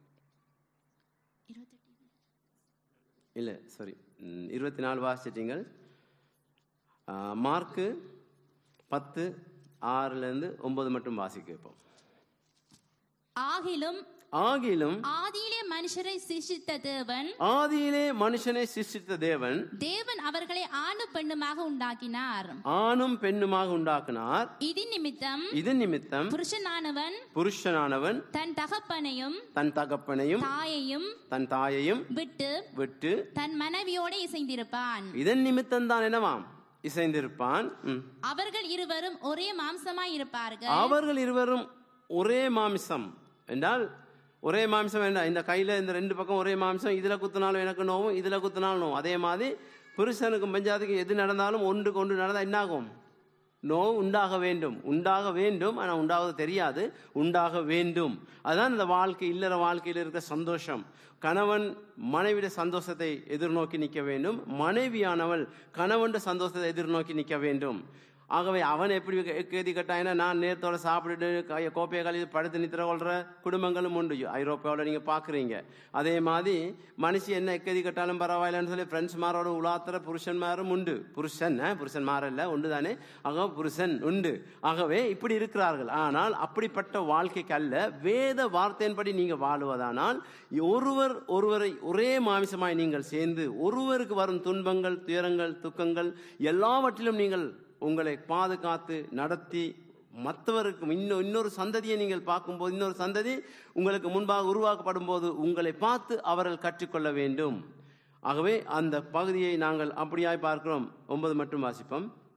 இல்லை சாரி இருபத்தி நாலு வாசிச்சிட்டீங்கள் ஆ, மார்க்கு பத்து ஆறுலேருந்து ஒன்பது மட்டும் வாசிக்க வைப்போம் ஆகிலும் ஆகிலும் ஆதியிலே மனுஷரை சிருஷ்டித்த தேவன் ஆதியிலே மனுஷனை சிருஷ்டித்த தேவன் தேவன் அவர்களை ஆணு பெண்ணுமாக உண்டாக்கினார் ஆணும் பெண்ணுமாக உண்டாக்கினார் இது நிமித்தம் இது நிமித்தம் புருஷனானவன் புருஷனானவன் தன் தகப்பனையும் தன் தகப்பனையும் தாயையும் தன் தாயையும் விட்டு விட்டு தன் மனைவியோட இசைந்திருப்பான் இதன் நிமித்தம் தான் என்னவாம் இசைந்திருப்பான் ம். அவர்கள் இருவரும் ஒரே மாம்சமாய் இருப்பார்கள் அவர்கள் இருவரும் ஒரே மாமிசம் என்றால் ஒரே மாமிசம் வேண்டாம் இந்த கையில இந்த ரெண்டு பக்கம் ஒரே மாமிசம் இதுல குத்தினாலும் எனக்கு நோவும் இதுல குத்தினாலும் நோவும் அதே மாதிரி புருஷனுக்கும் பஞ்சாயத்துக்கும் எது நடந்தாலும் ஒன்றுக்கு ஒன்று நடந்தா என்னாகும் நோவு உண்டாக வேண்டும் உண்டாக வேண்டும் ஆனால் உண்டாவது தெரியாது உண்டாக வேண்டும் அதுதான் இந்த வாழ்க்கை இல்லற வாழ்க்கையில் இருக்க சந்தோஷம் கணவன் மனைவிட சந்தோஷத்தை எதிர்நோக்கி நிற்க வேண்டும் மனைவியானவள் கணவன் சந்தோஷத்தை எதிர்நோக்கி நிற்க வேண்டும் ஆகவே அவன் எப்படி கே- கேதி கட்டாயினா நான் நேரத்தோட சாப்பிட்டுட்டு கையை கோப்பையை கழுவி படுத்து நித்திர கொள்ற குடும்பங்களும் உண்டு ஐரோப்பாவில் நீங்கள் பார்க்குறீங்க அதே மாதிரி மனுஷி என்ன எக்கேதி கட்டாலும் பரவாயில்லன்னு சொல்லி ஃப்ரெண்ட்ஸ்மாரோட உலாத்துற புருஷன்மாரும் உண்டு புருஷன் ஆ, புருஷன்மார் இல்ல உண்டு தானே ஆக புருஷன் உண்டு ஆகவே இப்படி இருக்கிறார்கள் ஆனால் அப்படிப்பட்ட வாழ்க்கைக்கு அல்ல வேத வார்த்தையின்படி நீங்க வாழுவதானால் ஒருவர் ஒருவரை ஒரே மாமிசமாய் நீங்கள் சேர்ந்து ஒருவருக்கு வரும் துன்பங்கள் துயரங்கள் துக்கங்கள் எல்லாவற்றிலும் நீங்கள் உங்களை பாதுகாத்து நடத்தி மற்றவருக்கு இன்னும் இன்னொரு சந்ததியை நீங்கள் பார்க்கும்போது இன்னொரு சந்ததி உங்களுக்கு முன்பாக உருவாக்கப்படும் போது உங்களை பார்த்து அவர்கள் கற்றுக்கொள்ள வேண்டும் ஆகவே அந்த பகுதியை நாங்கள் அப்படியாய் பார்க்கிறோம் ஒன்பது மட்டும் வாசிப்போம்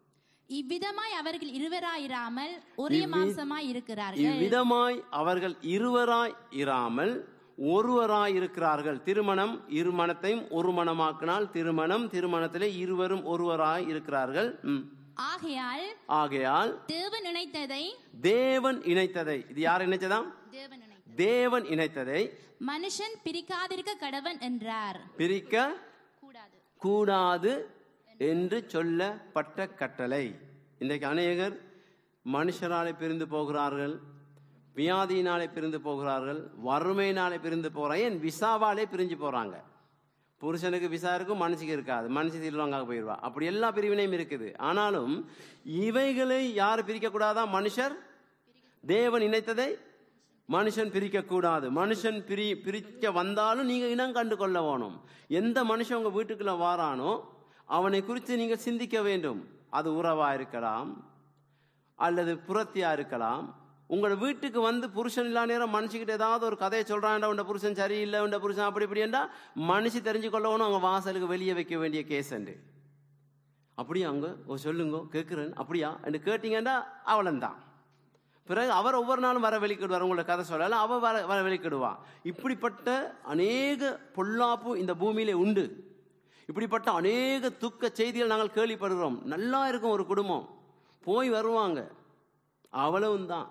இவ்விதமாய் அவர்கள் இருவராயிராமல் ஒரே இவ்வி- மாம்சமாய் இருக்கிறார்கள் இவ்விதமாய் அவர்கள் இருவராய் இராமல் ஒருவராய் இருக்கிறார்கள் திருமணம் இருமணத்தையும் ஒரு மனமாக்கினால் திருமணம் திருமணத்திலே இருவரும் ஒருவராய் இருக்கிறார்கள் ம். ஆகையால் ஆகையால் தேவன் இணைத்ததை தேவன் இணைத்ததை இது யார் இணைச்சதாம் தேவன் இணைத்ததை தேவன் இணைத்ததை மனுஷன் பிரிக்காதிருக்க கடவன் என்றார் பிரிக்க கூடாது கூடாது என்று சொல்லப்பட்ட கட்டளை இன்றைக்கு அநேகர் மனுஷராலே பிரிந்து போகிறார்கள் வியாதியினாலே பிரிந்து போகிறார்கள் வறுமையினாலே பிரிந்து போகிறாங்க ஏன் விசாவாலே பிரிஞ்சு போறாங்க புருஷனுக்கு விசா இருக்கும் மனுஷிக்கு இருக்காது மனுஷி திருவாங்க போயிடுவா அப்படி எல்லா பிரிவினையும் இருக்குது ஆனாலும் இவைகளை யார் பிரிக்க கூடாதா மனுஷர் தேவன் இணைத்ததை மனுஷன் பிரிக்க கூடாது மனுஷன் பிரி பிரிக்க வந்தாலும் நீங்க இனம் கண்டு கொள்ள வேணும் எந்த மனுஷன் உங்க வீட்டுக்குள்ள வாரானோ அவனை குறித்து நீங்க சிந்திக்க வேண்டும் அது உறவா இருக்கலாம் அல்லது புறத்தியா இருக்கலாம் உங்களோட வீட்டுக்கு வந்து புருஷன் இல்லா நேரம் மனுஷிக்கிட்ட ஏதாவது ஒரு கதையை சொல்றான்டா உண்ட புருஷன் சரியில்லை உண்ட புருஷன் அப்படி இப்படின்றா மனுஷி தெரிஞ்சு கொள்ளவனும் அவங்க வாசலுக்கு வெளியே வைக்க வேண்டிய கேஸ் உண்டு அப்படியா அங்க ஓ சொல்லுங்க கேட்குறேன் அப்படியா என்று கேட்டீங்கன்னா அவளந்தான் பிறகு அவர் ஒவ்வொரு நாளும் வர வெளிக்கிடுவார் உங்களை கதை சொல்லல அவ வர வர வெளிக்கிடுவா இப்படிப்பட்ட அநேக பொல்லாப்பு இந்த பூமியிலே உண்டு இப்படிப்பட்ட அநேக துக்க செய்திகள் நாங்கள் கேள்விப்படுகிறோம் நல்லா இருக்கும் ஒரு குடும்பம் போய் வருவாங்க அவ்வளவும் தான்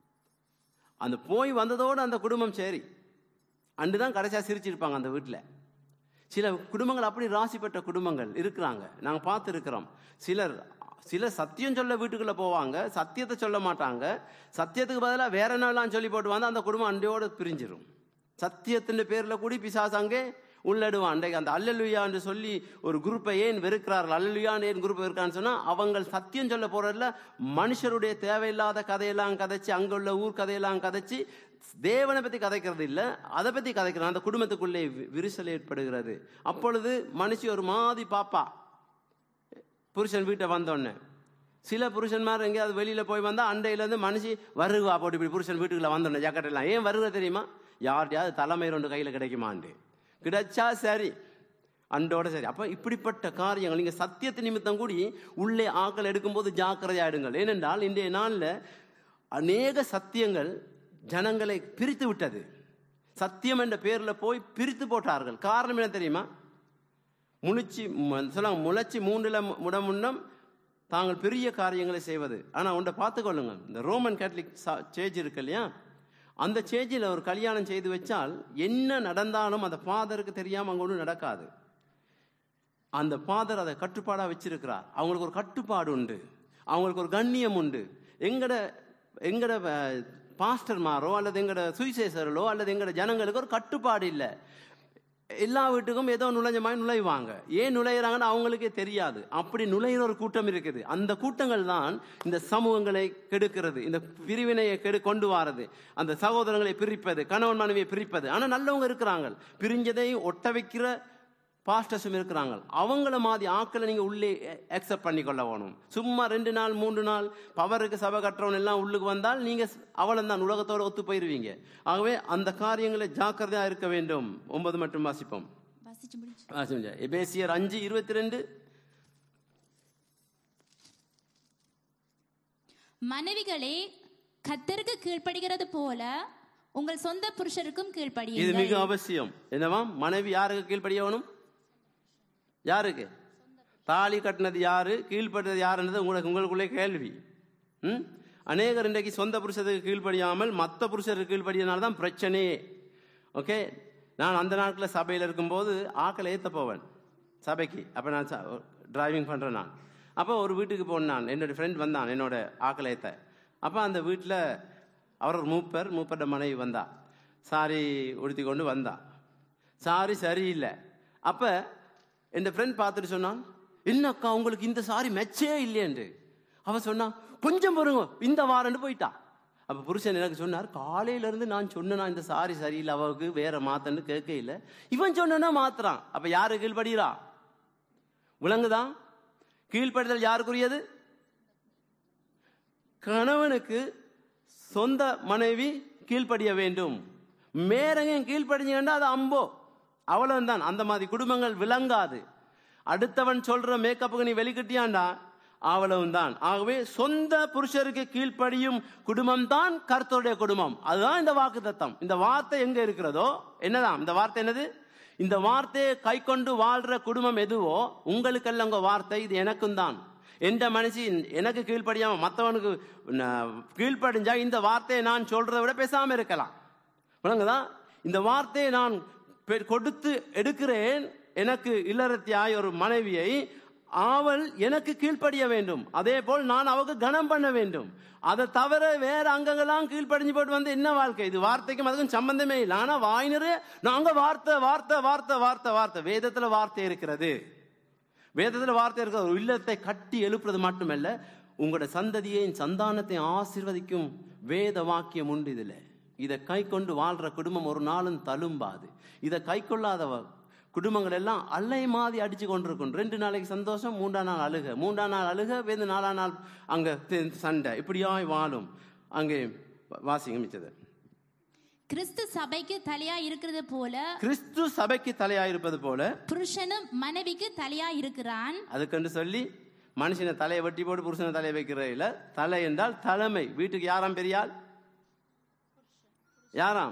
அந்த போய் வந்ததோடு அந்த குடும்பம் சரி அன்று தான் கடைசியாக சிரிச்சிருப்பாங்க அந்த வீட்டில் சில குடும்பங்கள் அப்படி ராசி பெற்ற குடும்பங்கள் இருக்கிறாங்க நாங்கள் பார்த்துருக்கிறோம் சிலர் சிலர் சத்தியம் சொல்ல வீட்டுக்குள்ளே போவாங்க சத்தியத்தை சொல்ல மாட்டாங்க சத்தியத்துக்கு பதிலாக வேற என்னெல்லாம் சொல்லி போட்டு வந்து அந்த குடும்பம் அண்டையோடு பிரிஞ்சிரும் சத்தியத்தின் பேரில் கூடி பிசாசு அங்கே உள்ளடுவான் அன்றைக்கு அந்த அல்லலுயா என்று சொல்லி ஒரு குரூப்பை ஏன் வெறுக்கிறார்கள் அல்லலுயான்னு ஏன் குரூப் இருக்கான்னு சொன்னா அவங்க சத்தியம் சொல்ல போறதுல மனுஷருடைய தேவையில்லாத கதையெல்லாம் கதைச்சு அங்க உள்ள ஊர் கதையெல்லாம் கதைச்சு தேவனை பத்தி கதைக்கிறது இல்ல அதை பத்தி கதைக்கிறான் அந்த குடும்பத்துக்குள்ளே வி- விரிசல் ஏற்படுகிறது அப்பொழுது மனுஷி ஒரு மாதிரி பாப்பா புருஷன் வீட்டை வந்தோடனே சில புருஷன்மார் எங்கேயாவது வெளியில போய் வந்தா அண்டையில இருந்து மனுஷி வருவா போட்டு இப்படி புருஷன் வீட்டுக்குள்ள வந்தோடனே ஜாக்கெட் எல்லாம் ஏன் வருவ தெரியுமா யார்ட்டையாவது தலைமை ரெண்டு கையில கிடைக்குமாண்டு கிடைச்சா சரி அண்டோட சரி அப்ப இப்படிப்பட்ட காரியங்கள் நீங்க சத்தியத்து நிமித்தம் கூடி உள்ளே ஆக்கள் எடுக்கும்போது ஜாக்கிரதையாடுங்கள் ஏனென்றால் இன்றைய நாள்ல அநேக சத்தியங்கள் ஜனங்களை பிரித்து விட்டது சத்தியம் என்ற பேர்ல போய் பிரித்து போட்டார்கள் காரணம் என்ன தெரியுமா முழிச்சு ம- சொல்லுவாங்க முளைச்சி மூன்றுல மு- முட முன்னம் தாங்கள் பெரிய காரியங்களை செய்வது ஆனா உண்டை பார்த்துக்கொள்ளுங்க இந்த ரோமன் கேத்தலிக் சேஜ் இருக்கு இல்லையா அந்த சேஜில் ஒரு கல்யாணம் செய்து வச்சால் என்ன நடந்தாலும் அந்த ஃபாதருக்கு தெரியாம அங்க ஒன்றும் நடக்காது அந்த ஃபாதர் அதை கட்டுப்பாடா வச்சிருக்கிறார் அவங்களுக்கு ஒரு கட்டுப்பாடு உண்டு அவங்களுக்கு ஒரு கண்ணியம் உண்டு எங்கட எங்கட அஹ், பாஸ்டர்மாரோ அல்லது எங்கட சுவிசேஷர்களோ அல்லது எங்கட ஜனங்களுக்கு ஒரு கட்டுப்பாடு இல்லை எல்லா வீட்டுக்கும் ஏதோ நுழைஞ்ச மாதிரி நுழைவாங்க ஏன் நுழையிறாங்கன்னு அவங்களுக்கே தெரியாது அப்படி நுழையிற ஒரு கூட்டம் இருக்குது அந்த கூட்டங்கள் தான் இந்த சமூகங்களை கெடுக்கிறது இந்த பிரிவினையை கெடு கொண்டு வாரது அந்த சகோதரங்களை பிரிப்பது கணவன் மனைவியை பிரிப்பது ஆனா நல்லவங்க இருக்கிறாங்க பிரிஞ்சதை ஒட்ட வைக்கிற பாஸ்டர்ஸும் இருக்கிறாங்க அவங்கள மாதிரி ஆக்களை நீங்க உள்ளே அக்செப்ட் பண்ணி கொள்ள வேணும் சும்மா ரெண்டு நாள் மூன்று நாள் பவருக்கு சபை கட்டுறவன் எல்லாம் உள்ளுக்கு வந்தால் நீங்க அவளம் தான் உலகத்தோட ஒத்து போயிருவீங்க ஆகவே அந்த காரியங்களை ஜாக்கிரதையா இருக்க வேண்டும் ஒன்பது மட்டும் வாசிப்போம் வாசிச்சு முடிச்சு வாசிப்போம். எபேசியர் அஞ்சு இருபத்தி ரெண்டு மனைவிகளே கத்தருக்கு கீழ்ப்படுகிறது போல உங்கள் சொந்த புருஷருக்கும் இது மிக கீழ்ப்படியுங்கள் அவசியம் என்னவாம் மனைவி யாருக்கு கீழ்ப்படியவனும் யாருக்கு தாலி கட்டினது யாரு கீழ்ப்பட்டது யாருன்றது உங்களுக்கு உங்களுக்குள்ளே கேள்வி ம் அநேகர் இன்றைக்கு சொந்த புருஷத்துக்கு கீழ்ப்படியாமல் மற்ற புருஷருக்கு கீழ்ப்படியனால தான் பிரச்சனையே ஓகே நான் அந்த நாட்களில் சபையில் இருக்கும்போது ஆக்களை ஏற்ற போவேன் சபைக்கு அப்போ நான் டிரைவிங் பண்ணுறேன் நான் அப்போ ஒரு வீட்டுக்கு போனேன் நான் என்னோட ஃப்ரெண்ட் வந்தான் என்னோட ஆக்களை ஏற்ற அப்போ அந்த வீட்டில் அவர் ஒரு மூப்பர் மூப்பர்ட மனைவி வந்தா சாரி உடுத்தி கொண்டு வந்தா சாரி சரியில்லை அப்போ என் ஃப்ரெண்ட் பார்த்துட்டு சொன்னான் என்ன அக்கா உங்களுக்கு இந்த சாரி மெச்சே இல்லையன்று அவன் சொன்னான் கொஞ்சம் பொறுங்க இந்த வாரம்னு போயிட்டா அப்ப புருஷன் எனக்கு சொன்னார் காலையில இருந்து நான் சொன்னேனா இந்த சாரி சரியில்லை அவளுக்கு வேற மாத்தன்னு கேட்க இல்லை இவன் சொன்னா மாத்துறான் அப்ப யாரு கீழ்படுகிறா விளங்குதா கீழ்ப்படுதல் யாருக்குரியது கணவனுக்கு சொந்த மனைவி கீழ்ப்படிய வேண்டும் மேரங்க கீழ்ப்படிஞ்சா அது அம்போ அவ்வளவுதான் அந்த மாதிரி குடும்பங்கள் விளங்காது அடுத்தவன் சொல்ற மேக்கப்புக்கு நீ வெளிக்கிட்டியாண்டா அவ்வளவும் தான் ஆகவே சொந்த புருஷருக்கு கீழ்ப்படியும் குடும்பம் தான் கர்த்தருடைய குடும்பம் அதுதான் இந்த வாக்கு தத்தம் இந்த வார்த்தை எங்க இருக்கிறதோ என்னதான் இந்த வார்த்தை என்னது இந்த வார்த்தையை கை கொண்டு வாழ்ற குடும்பம் எதுவோ உங்களுக்கல்ல உங்க வார்த்தை இது எனக்கும் தான் எந்த மனுஷி எனக்கு கீழ்ப்படியாம மற்றவனுக்கு கீழ்ப்படிஞ்சா இந்த வார்த்தையை நான் சொல்றதை விட பேசாம இருக்கலாம் விளங்குதா இந்த வார்த்தையை நான் பெ- கொடுத்து எடுக்கிறேன் எனக்கு இல்லறத்தியாய் ஒரு மனைவியை அவள் எனக்கு கீழ்ப்படிய வேண்டும் அதே போல் நான் அவக்கு கனம் பண்ண வேண்டும் அதை தவிர வேற அங்கங்கெல்லாம் கீழ்ப்படிஞ்சு போட்டு வந்து என்ன வாழ்க்கை இது வார்த்தைக்கும் அதுக்கும் சம்பந்தமே இல்லை ஆனா வாய் நிறைய நாங்க வார்த்தை வார்த்தை வார்த்தை வார்த்தை வார்த்தை வேதத்துல வார்த்தை இருக்கிறது வேதத்துல வார்த்தை இருக்கிறது ஒரு இல்லத்தை கட்டி எழுப்புறது மட்டுமல்ல உங்களோட சந்ததியையும் சந்தானத்தையும் ஆசீர்வதிக்கும் வேத வாக்கியம் உண்டு இதுல இதை கை கொண்டு வாழ்ற குடும்பம் ஒரு நாளும் தழும்பாது இதை கை கொள்ளாத வ- குடும்பங்கள் எல்லாம் அல்லை மாதி அடிச்சு கொண்டிருக்கும் ரெண்டு நாளைக்கு சந்தோஷம் மூன்றாம் நாள் அழுக மூன்றாம் நாள் அழுக வேந்து நாலாம் நாள் அங்க தி- சண்டை இப்படியாய் வாழும் அங்கே வா- வாசிங்க மிச்சது கிறிஸ்து சபைக்கு தலையா இருக்கிறது போல கிறிஸ்து சபைக்கு தலையாயிருப்பது போல புருஷனும் மனைவிக்கு தலையா இருக்கிறான் அதுக்கென்று சொல்லி மனுஷனை தலையை வெட்டி போட்டு புருஷனை தலையை வைக்கிற இல்ல தலை என்றால் தலைமை வீட்டுக்கு யாராம் பெரியாள் யாராம்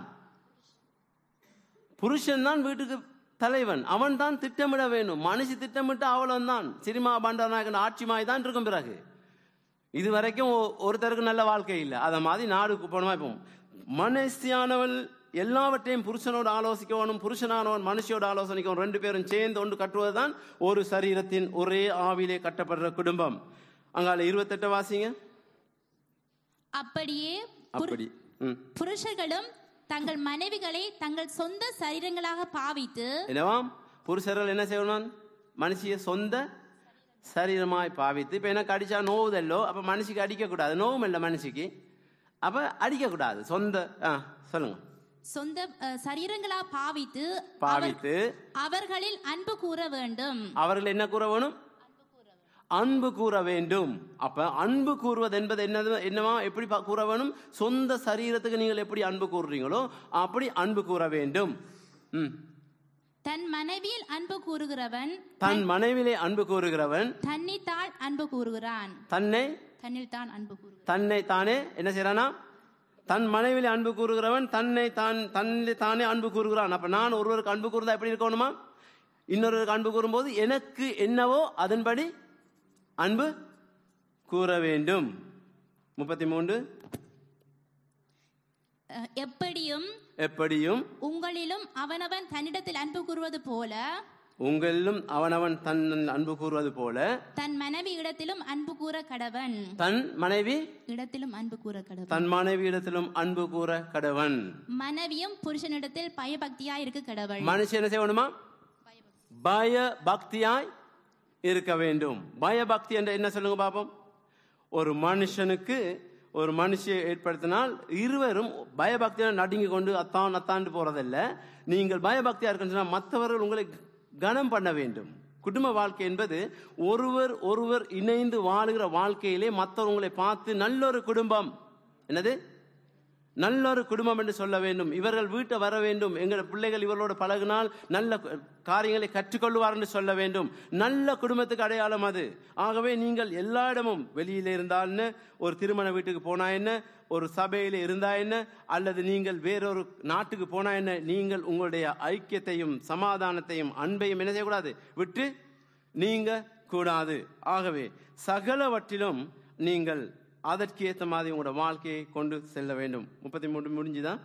புருஷன் தான் வீட்டுக்கு தலைவன் அவன் தான் திட்டமிட வேண்டும் மனுஷி திட்டமிட்டு அவளன் தான் சினிமா பண்டநாயகன் ஆட்சி மாதிரி தான் இருக்கும் பிறகு இது வரைக்கும் ஒ- ஒருத்தருக்கு நல்ல வாழ்க்கை இல்லை அதை மாதிரி நாடுக்கு போனமா இப்போ மனுஷியானவள் எல்லாவற்றையும் புருஷனோடு ஆலோசிக்கணும் புருஷனானவன் மனுஷியோட ஆலோசனைக்கும் ரெண்டு பேரும் சேர்ந்து ஒன்று கட்டுவதுதான் ஒரு சரீரத்தின் ஒரே ஆவிலே கட்டப்படுற குடும்பம் அங்கால இருபத்தெட்டு வாசிங்க அப்படியே புரு- அப்படி ம் புருஷர்களும் தங்கள் மனைவிகளை தங்கள் சொந்த சரீரங்களாக பாவித்து என்னவாம் புருஷர்கள் என்ன செய்யணும் மனுஷிய சொந்த சரீரமாய் பாவித்து இப்போ எனக்கு அடிச்சா நோவுதல்லோ அப்போ மனுஷிக்கு அடிக்கக்கூடாது நோவும் இல்லை மனுஷிக்கு அப்போ அடிக்கக்கூடாது சொந்த ஆ சொல்லுங்க சொந்த அஹ், சரீரங்களா பாவித்து பாவித்து அவர்களில் அன்பு கூற வேண்டும் அவர்கள் என்ன கூற வேணும் அன்பு கூற வேண்டும் அப்ப அன்பு கூறுவது என்பது என்னது என்னவா எப்படி பா- கூற வேணும் சொந்த சரீரத்துக்கு நீங்கள் எப்படி அன்பு கூறுறீங்களோ அப்படி அன்பு கூற வேண்டும் ம். தன் மனைவியில் அன்பு கூறுகிறவன் தன் மனைவிலே அன்பு கூறுகிறவன் தன்னித்தாள் அன்பு கூறுகிறான் தன்னை தன்னில் தான் அன்பு கூறுகிறான் தன்னை தானே என்ன செய்யறானா தன் மனைவிலே அன்பு கூறுகிறவன் தன்னை தான் தன்னை தானே அன்பு கூறுகிறான் அப்ப நான் ஒருவருக்கு அன்பு கூறுதா எப்படி இருக்கணுமா இன்னொருவருக்கு அன்பு கூறும்போது எனக்கு என்னவோ அதன்படி அன்பு கூற வேண்டும் முப்பத்தி மூன்று அஹ், எப்படியும் எப்படியும் உங்களிலும் அவனவன் தன்னிடத்தில் அன்பு கூறுவது போல உங்களிலும் அவனவன் தன் அன்பு கூறுவது போல தன் மனைவி இடத்திலும் அன்பு கூற கடவன் தன் மனைவி இடத்திலும் அன்பு கூற கடவன் தன் மனைவியிடத்திலும் அன்பு கூற கடவன் மனைவியும் புருஷனிடத்தில் பயபக்தியா இருக்க கடவள் மனுஷன் என்ன செய்யணுமா பய பக்தியாய் இருக்க வேண்டும் பயபக்தி என்ற என்ன சொல்லுங்க பாப்போம் ஒரு மனுஷனுக்கு ஒரு மனுஷியை ஏற்படுத்தினால் இருவரும் பயபக்தியால் நடுங்கி கொண்டு அத்தான் அத்தாண்டு போறதல்ல நீங்கள் பயபக்தியா இருக்குன்னு சொன்னா மற்றவர்கள் உங்களை கனம் பண்ண வேண்டும் குடும்ப வாழ்க்கை என்பது ஒருவர் ஒருவர் இணைந்து வாழுகிற வாழ்க்கையிலே மற்றவர் உங்களை பார்த்து நல்லொரு குடும்பம் என்னது நல்லொரு குடும்பம் என்று சொல்ல வேண்டும் இவர்கள் வீட்டை வர வேண்டும் எங்கள் பிள்ளைகள் இவர்களோடு பழகினால் நல்ல கு- காரியங்களை கற்றுக்கொள்வார் என்று சொல்ல வேண்டும் நல்ல குடும்பத்துக்கு அடையாளம் அது ஆகவே நீங்கள் எல்லா இடமும் வெளியில இருந்தால் என்ன ஒரு திருமண வீட்டுக்கு போனா என்ன ஒரு சபையில இருந்தா என்ன அல்லது நீங்கள் வேறொரு நாட்டுக்கு போனா என்ன நீங்கள் உங்களுடைய ஐக்கியத்தையும் சமாதானத்தையும் அன்பையும் என்ன செய்யக்கூடாது விட்டு நீங்க கூடாது ஆகவே சகலவற்றிலும் நீங்கள் அதற்கு ஏற்ற மாதிரி உங்களோட வாழ்க்கையை கொண்டு செல்ல வேண்டும் முப்பத்தி மூன்று முடிஞ்சுதான்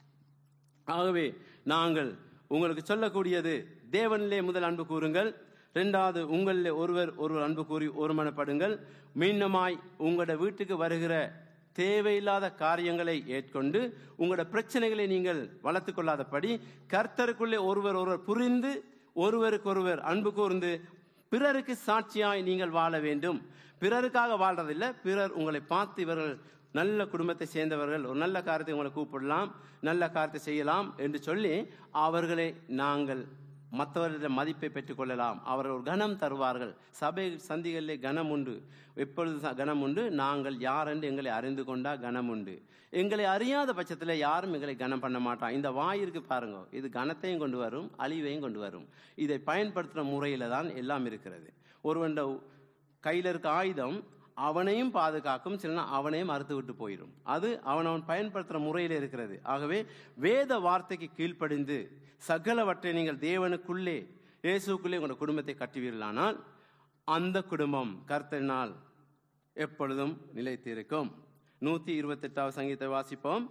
ஆகவே நாங்கள் உங்களுக்கு சொல்லக்கூடியது தேவனிலே முதல் அன்பு கூறுங்கள் ரெண்டாவது உங்களிலே ஒருவர் ஒருவர் அன்பு கூறி ஒருமனப்படுங்கள் மீண்டுமாய் உங்களோட வீட்டுக்கு வருகிற தேவையில்லாத காரியங்களை ஏற்கொண்டு உங்களோட பிரச்சனைகளை நீங்கள் வளர்த்துக் கொள்ளாதபடி கர்த்தருக்குள்ளே ஒருவர் ஒருவர் புரிந்து ஒருவருக்கொருவர் அன்பு கூர்ந்து பிறருக்கு சாட்சியாய் நீங்கள் வாழ வேண்டும் பிறருக்காக வாழ்றதில்லை பிறர் உங்களை பார்த்து இவர்கள் நல்ல குடும்பத்தை சேர்ந்தவர்கள் ஒரு நல்ல காரியத்தை உங்களை கூப்பிடலாம் நல்ல காரியத்தை செய்யலாம் என்று சொல்லி அவர்களை நாங்கள் மற்றவர்களிடம் மதிப்பை பெற்றுக்கொள்ளலாம் அவர்கள் ஒரு கனம் தருவார்கள் சபை சந்திகளிலே கனம் உண்டு எப்பொழுது ச- கனம் உண்டு நாங்கள் யார் என்று எங்களை அறிந்து கொண்டா கனம் உண்டு எங்களை அறியாத பட்சத்தில் யாரும் எங்களை கனம் பண்ண மாட்டான் இந்த வாய் இருக்கு பாருங்க இது கனத்தையும் கொண்டு வரும் அழிவையும் கொண்டு வரும் இதை பயன்படுத்துகிற முறையில தான் எல்லாம் இருக்கிறது ஒருவன் கையில் இருக்க ஆயுதம் அவனையும் பாதுகாக்கும் சில அவனையும் மறுத்து விட்டு போயிடும் அது அவன் அவன் பயன்படுத்துகிற முறையில் இருக்கிறது ஆகவே வேத வார்த்தைக்கு கீழ்ப்படிந்து சகலவற்றை நீங்கள் தேவனுக்குள்ளே இயேசுக்குள்ளே உங்களோட குடும்பத்தை கட்டுவீர்களானால் அந்த குடும்பம் கர்த்தரினால் எப்பொழுதும் நிலைத்திருக்கும் நூத்தி இருபத்தி எட்டாவது சங்கீதத்தை வாசிப்போம்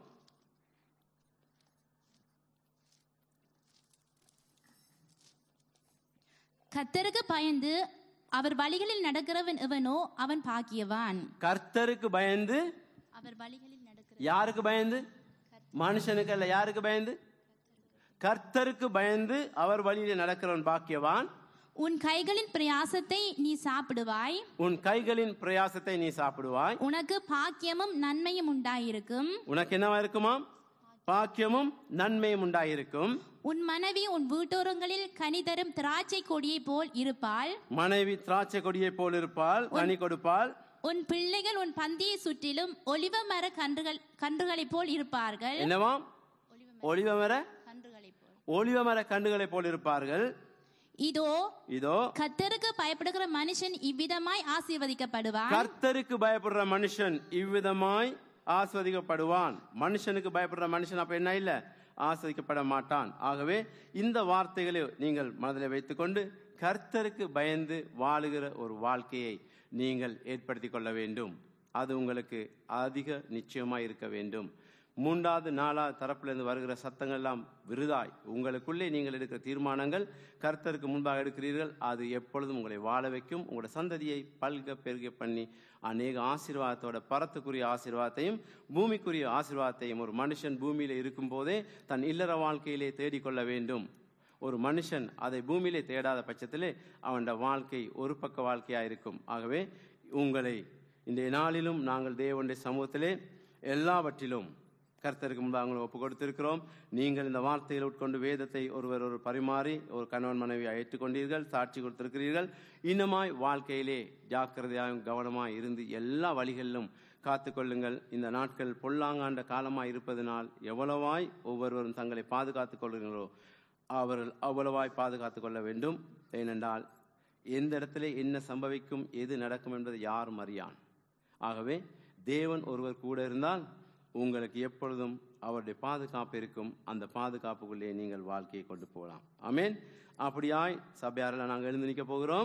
கத்தருக்கு பயந்து அவர் வழிகளில் நடக்கிறவன் எவனோ அவன் பாக்கியவான் கர்த்தருக்கு பயந்து அவர் வழிகளில் நடக்கிற யாருக்கு பயந்து மனுஷனுக்கு அல்ல யாருக்கு பயந்து கர்த்தருக்கு பயந்து அவர் வழியிலே நடக்கிறவன் பாக்கியவான் உன் கைகளின் பிரயாசத்தை நீ சாப்பிடுவாய் உன் கைகளின் பிரயாசத்தை நீ சாப்பிடுவாய் உனக்கு பாக்கியமும் நன்மையும் உண்டாயிருக்கும் உனக்கு என்னவா இருக்குமாம் பாக்கியமும் நன்மையும் உண்டாயிருக்கும் உன் மனைவி உன் வீட்டோரங்களில் கனி தரும் திராட்சை கொடியை போல் இருப்பாள் மனைவி திராட்சை கொடியை போல் இருப்பாள் கனி கொடுப்பாள் உன் பிள்ளைகள் உன் பந்தியை சுற்றிலும் ஒலிவ மர கன்றுகள் கன்றுகளைப் போல் இருப்பார்கள் என்னவாம் ஒளிவ மர கன்றுகளைப் போல் ஒளிவ மர கண்டுகளை போல் இருப்பார்கள் இதோ இதோ கத்தருக்கு பயப்படுகிற மனுஷன் இவ்விதமாய் ஆசீர்வதிக்கப்படுவான் கர்த்தருக்கு பயப்படுற மனுஷன் இவ்விதமாய் ஆஸ்வதிக்கப்படுவான் மனுஷனுக்கு பயப்படுற மனுஷன் அப்ப என்ன இல்ல ஆஸ்வதிக்கப்பட மாட்டான் ஆகவே இந்த வார்த்தைகளை நீங்கள் மனதில் வைத்துக்கொண்டு கர்த்தருக்கு பயந்து வாழுகிற ஒரு வாழ்க்கையை நீங்கள் ஏற்படுத்தி கொள்ள வேண்டும் அது உங்களுக்கு அதிக நிச்சயமாய் இருக்க வேண்டும் மூன்றாவது நாலாவது தரப்பிலிருந்து வருகிற சத்தங்கள் எல்லாம் விருதாய் உங்களுக்குள்ளே நீங்கள் எடுக்கிற தீர்மானங்கள் கர்த்தருக்கு முன்பாக எடுக்கிறீர்கள் அது எப்பொழுதும் உங்களை வாழ வைக்கும் உங்களோட சந்ததியை பல்க பெருக பண்ணி அநேக ஆசீர்வாதத்தோட பரத்துக்குரிய ஆசீர்வாதத்தையும் பூமிக்குரிய ஆசீர்வாதத்தையும் ஒரு மனுஷன் பூமியில இருக்கும் போதே தன் இல்லற வாழ்க்கையிலே தேடிக்கொள்ள வேண்டும் ஒரு மனுஷன் அதை பூமியிலே தேடாத பட்சத்திலே அவனோட வாழ்க்கை ஒரு பக்க வாழ்க்கையாக இருக்கும் ஆகவே உங்களை இந்த நாளிலும் நாங்கள் தேவனுடைய சமூகத்திலே எல்லாவற்றிலும் கர்த்தருக்கு முன்பாக உங்களை ஒப்பு கொடுத்திருக்கிறோம் நீங்கள் இந்த வார்த்தைகளை உட்கொண்டு வேதத்தை ஒருவர் ஒரு பரிமாறி ஒரு கணவன் மனைவி ஏற்றுக்கொண்டீர்கள் சாட்சி கொடுத்திருக்கிறீர்கள் இன்னமாய் வாழ்க்கையிலே ஜாக்கிரதையாகவும் கவனமாய் இருந்து எல்லா வழிகளிலும் காத்துக்கொள்ளுங்கள் இந்த நாட்கள் பொல்லாங்காண்ட காலமாய் இருப்பதனால் எவ்வளவாய் ஒவ்வொருவரும் தங்களை பாதுகாத்துக் கொள்கிறீர்களோ அவர்கள் அவ்வளவாய் பாதுகாத்துக் கொள்ள வேண்டும் ஏனென்றால் எந்த இடத்துல என்ன சம்பவிக்கும் எது நடக்கும் என்பதை யாரும் அறியான் ஆகவே தேவன் ஒருவர் கூட இருந்தால் உங்களுக்கு எப்பொழுதும் அவருடைய பாதுகாப்பு இருக்கும் அந்த பாதுகாப்புக்குள்ளே நீங்கள் வாழ்க்கையை கொண்டு போகலாம் ஆமேன் அப்படியாய் சபையாரில் நாங்கள் எழுந்து நிற்க போகிறோம்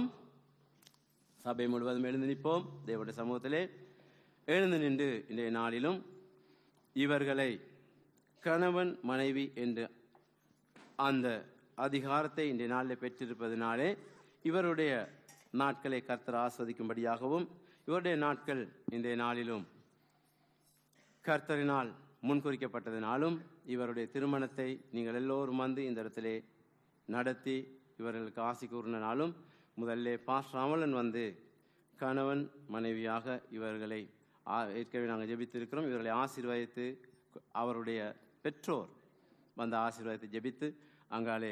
சபை முழுவதும் எழுந்து நிற்போம் தேவனுடைய சமூகத்திலே எழுந்து நின்று இன்றைய நாளிலும் இவர்களை கணவன் மனைவி என்று அந்த அதிகாரத்தை இன்றைய நாளில் பெற்றிருப்பதினாலே இவருடைய நாட்களை கர்த்தர் ஆஸ்வதிக்கும்படியாகவும் இவருடைய நாட்கள் இன்றைய நாளிலும் கர்த்தரினால் முன்குறிக்கப்பட்டதினாலும் இவருடைய திருமணத்தை நீங்கள் எல்லோரும் வந்து இந்த இடத்திலே நடத்தி இவர்களுக்கு ஆசி கூறினாலும் முதல்ல பாஸ் ராமலன் வந்து கணவன் மனைவியாக இவர்களை ஆ- ஏற்கனவே நாங்கள் ஜெபித்திருக்கிறோம் இவர்களை ஆசீர்வதித்து அவருடைய பெற்றோர் வந்த ஆசீர்வாதத்தை ஜெபித்து அங்காலே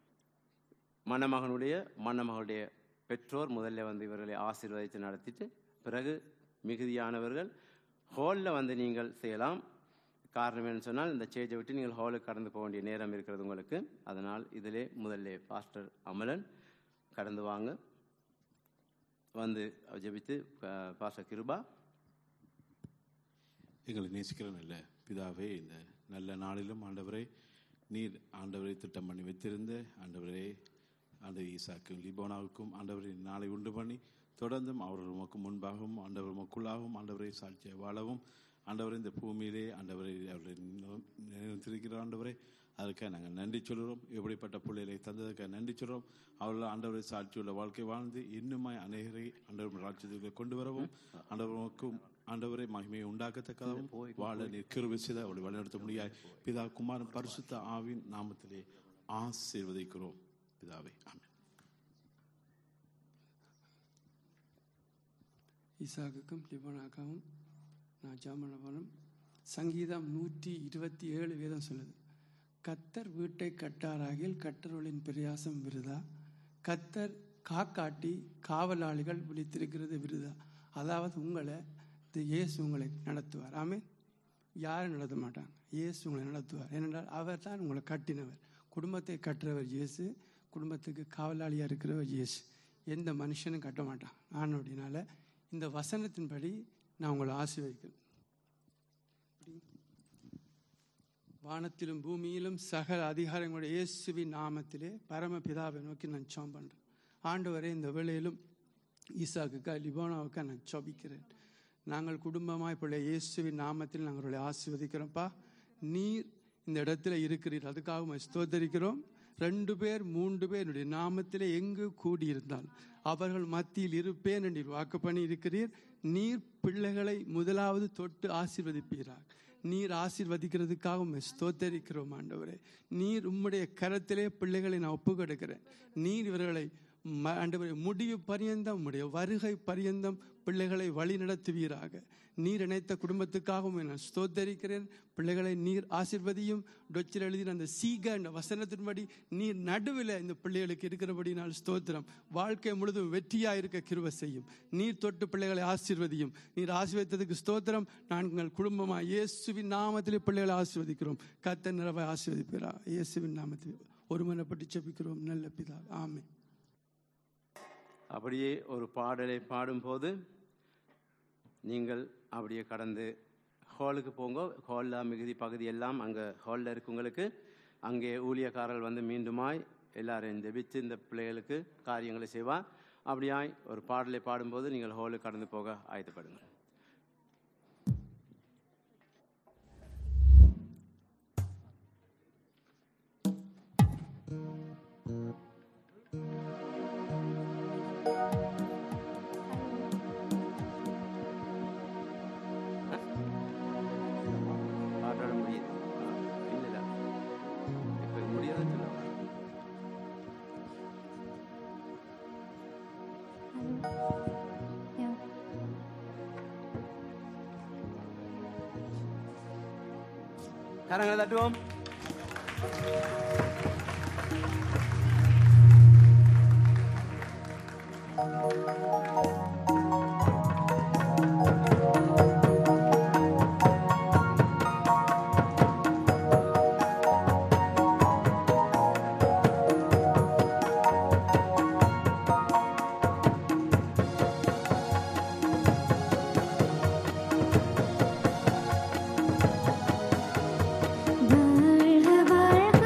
மணமகனுடைய மணமகளுடைய பெற்றோர் முதல்ல வந்து இவர்களை ஆசீர்வதித்து நடத்திட்டு பிறகு மிகுதியானவர்கள் ஹாலில் வந்து நீங்கள் செய்யலாம் காரணம் என்னன்னு சொன்னால் இந்த ஸ்டேஜை விட்டு நீங்கள் ஹாலுக்கு கடந்து போக வேண்டிய நேரம் இருக்கிறது உங்களுக்கு அதனால் இதிலே முதல்ல பாஸ்டர் அமலன் கடந்து வாங்க வந்து ஜெபித்து பா- பாஸ்டர் கிருபா எங்களை நேசிக்கிற நல்ல பிதாவே இந்த நல்ல நாளிலும் ஆண்டவரே நீர் ஆண்டவரை திட்டம் பண்ணி வைத்திருந்த ஆண்டவரே ஆண்டவர் ஈசாக்கும் லிபோனாவுக்கும் ஆண்டவரை நாளை உண்டு பண்ணி தொடர்ந்தும் அவர்கள் உமக்கு முன்பாகவும் ஆண்டவர் உமக்குள்ளாகவும் ஆண்டவரை சாட்சியை வாழவும் ஆண்டவரை இந்த பூமியிலே ஆண்டவரை அவர்களை நினைத்திருக்கிற ஆண்டவரை அதற்காக நாங்கள் நன்றி சொல்கிறோம் இப்படிப்பட்ட பிள்ளைகளை தந்ததுக்காக நன்றி சொல்கிறோம் அவர்கள் ஆண்டவரை சாட்சியுள்ள வாழ்க்கை வாழ்ந்து இன்னுமாய் அநேகரை ஆண்டவர் ராட்சியத்துக்குள்ளே கொண்டு வரவும் ஆண்டவருக்கும் ஆண்டவரை மகிமையை உண்டாக்கத்தக்கதாகவும் வாழ நீர் கிருபை செய்து அவளை வழிநடத்த முடியாது பிதா குமாரன் பரிசுத்த ஆவின் நாமத்திலே ஆசீர்வதிக்கிறோம் பிதாவே ஆமென் ஈசாக்குக்கும் லிபோனாக்காவும் நான் ஜாமனவனும் சங்கீதம் நூற்றி இருபத்தி ஏழு வேதம் சொல்லுது கத்தர் வீட்டை கட்டாராகில் கட்டர்களின் பிரயாசம் விருதா கத்தர் காக்காட்டி காவலாளிகள் விழித்திருக்கிறது விருதா அதாவது உங்களை இந்த இயேசு உங்களை நடத்துவார் ஆமென் யாரும் நடத்த மாட்டாங்க இயேசு உங்களை நடத்துவார் ஏனென்றால் அவர் தான் உங்களை கட்டினவர் குடும்பத்தை கட்டுறவர் இயேசு குடும்பத்துக்கு காவலாளியாக இருக்கிறவர் இயேசு எந்த மனுஷனும் கட்ட மாட்டான் ஆனோடினால இந்த வசனத்தின்படி நான் உங்களை ஆசீர்வதிக்கிறேன் வானத்திலும் பூமியிலும் சகல அதிகாரங்களுடைய இயேசுவின் நாமத்திலே பரமபிதாவை நோக்கி நான் ஜெபம் பண்ணுறேன் ஆண்டவரே இந்த வேளையிலும் ஈசாக்குக்கா லிபோனாவுக்கா நான் ஜெபிக்கிறேன் நாங்கள் குடும்பமாய் பிள்ளை இயேசுவின் நாமத்தில் நாங்கள் உங்களை ஆசீர்வதிக்கிறோம்ப்பா நீர் இந்த இடத்துல இருக்கிறீர் அதுக்காக உம்மை ஸ்தோத்தரிக்கிறோம் ரெண்டு பேர் மூன்று பேர் என்னுடைய நாமத்திலே எங்கு கூடியிருந்தால் அவர்கள் மத்தியில் இருப்பேன் என்று வாக்கு பண்ணி இருக்கிறீர் நீர் பிள்ளைகளை முதலாவது தொட்டு ஆசீர்வதிப்பீராக நீர் ஆசீர்வதிக்கிறதுக்காக உம்மை ஸ்தோத்தரிக்கிறோம் ஆண்டவரே நீர் உம்முடைய கரத்திலே பிள்ளைகளை நான் ஒப்பு கொடுக்கிறேன் நீர் இவர்களை ம- ஆண்டவரே முடிவு பரியந்தம் உம்முடைய வருகை பரியந்தம் பிள்ளைகளை வழி நடத்துவீராக நீர் இணைத்த குடும்பத்துக்காக உம்மை நான் ஸ்தோத்தரிக்கிறேன் பிள்ளைகளை நீர் ஆசீர்வதியும் டொச்சில் எழுதின அந்த சீக என்ற வசனத்தின்படி நீர் நடுவில் இந்த பிள்ளைகளுக்கு இருக்கிறபடி நான் ஸ்தோத்திரம் வாழ்க்கை முழுதும் வெற்றியா இருக்க கிருப செய்யும் நீர் தொட்டு பிள்ளைகளை ஆசீர்வதியும் நீர் ஆசீர்வதித்ததுக்கு ஸ்தோத்திரம் நாங்கள் குடும்பமா இயேசுவின் நாமத்திலே பிள்ளைகளை ஆசீர்வதிக்கிறோம் கத்த நிறவை ஆசீர்வதிப்பீரா இயேசுவின் நாமத்தில் ஒருமனப்பட்டு செபிக்கிறோம் நல்ல பிதா ஆமென் அப்படியே ஒரு பாடலை பாடும்போது நீங்கள் அப்படியே கடந்து ஹாலுக்கு போங்க ஹாலில் மிகுதி பகுதி எல்லாம் அங்கே ஹாலில் இருக்கவங்களுக்கு அங்கே ஊழியக்காரர்கள் வந்து மீண்டுமாய் எல்லாரையும் ஜெபித்து இந்த பிள்ளைகளுக்கு காரியங்களை செய்வார் அப்படியாய் ஒரு பாடலை பாடும்போது நீங்கள் ஹாலுக்கு கடந்து போக ஆயத்தப்படுங்க பாடல் முடியுது இல்லை இல்லை இப்போ முடியாதுன்னு சொல்லுவாங்க Ja. கரங்களை தட்டுவோம் வாழ்க வாழ்க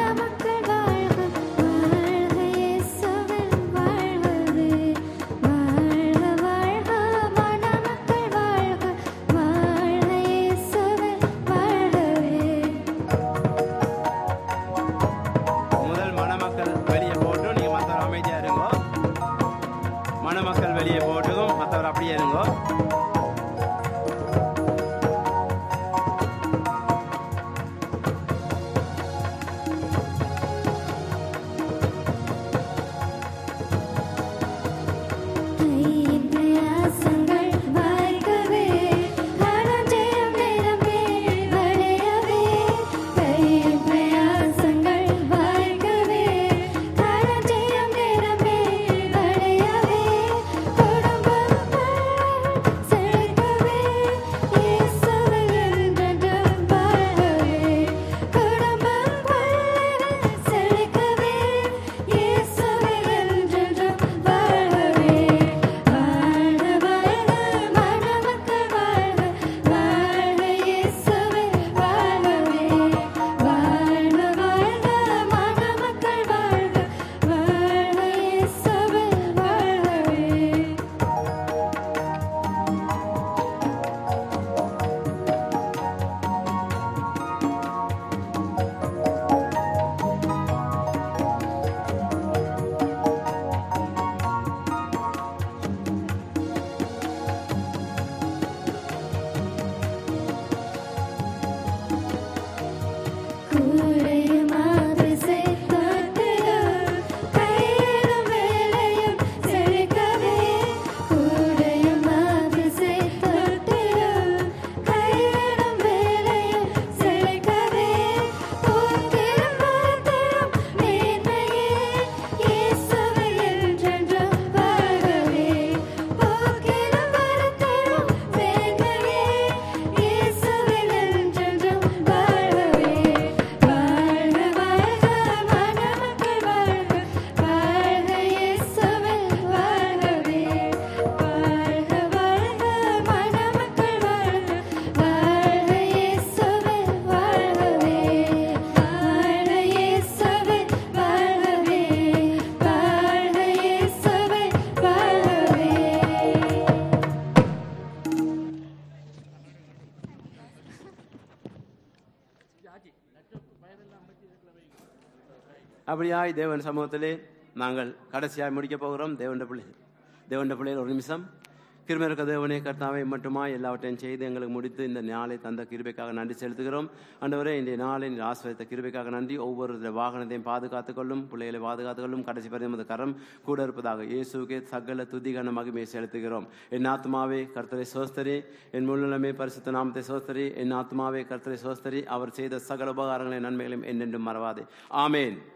மணமக்கள் வாழ்க வாழ்க இயேசுவில் வாழ்வது அப்படியாய் தேவன் சமூகத்திலே நாங்கள் கடைசியாய் முடிக்கப் போகிறோம் தேவண்ட பிள்ளை தேவண்ட பிள்ளைகள் ஒரு நிமிஷம் கிருபை இருக்க தேவனே கர்த்தாவை மட்டுமா எல்லாவற்றையும் செய்து எங்களுக்கு முடித்து இந்த நாளை தந்த கிருபைக்காக நன்றி செலுத்துகிறோம் ஆண்டவரே இந்த நாளை நீர் ஆசிரியத்த கிருபைக்காக நன்றி ஒவ்வொரு வாகனத்தையும் பாதுகாத்துக் கொள்ளும் பிள்ளைகளை பாதுகாத்துக் கொள்ளும் கடைசி பரிந்து கரம் கூட இருப்பதாக இயேசுக்கே சகல துதிகான மகிமையை செலுத்துகிறோம் என் ஆத்மாவே கர்த்தரை சோஸ்தரி என் முன்னிலமே பரிசுத்த நாமத்தை சோஸ்தரி என் ஆத்மாவே கர்த்தரை சோஸ்தரி அவர் செய்த சகல உபகாரங்களை நன்மைகளையும் என்னென்றும் மறவாதே ஆமேன்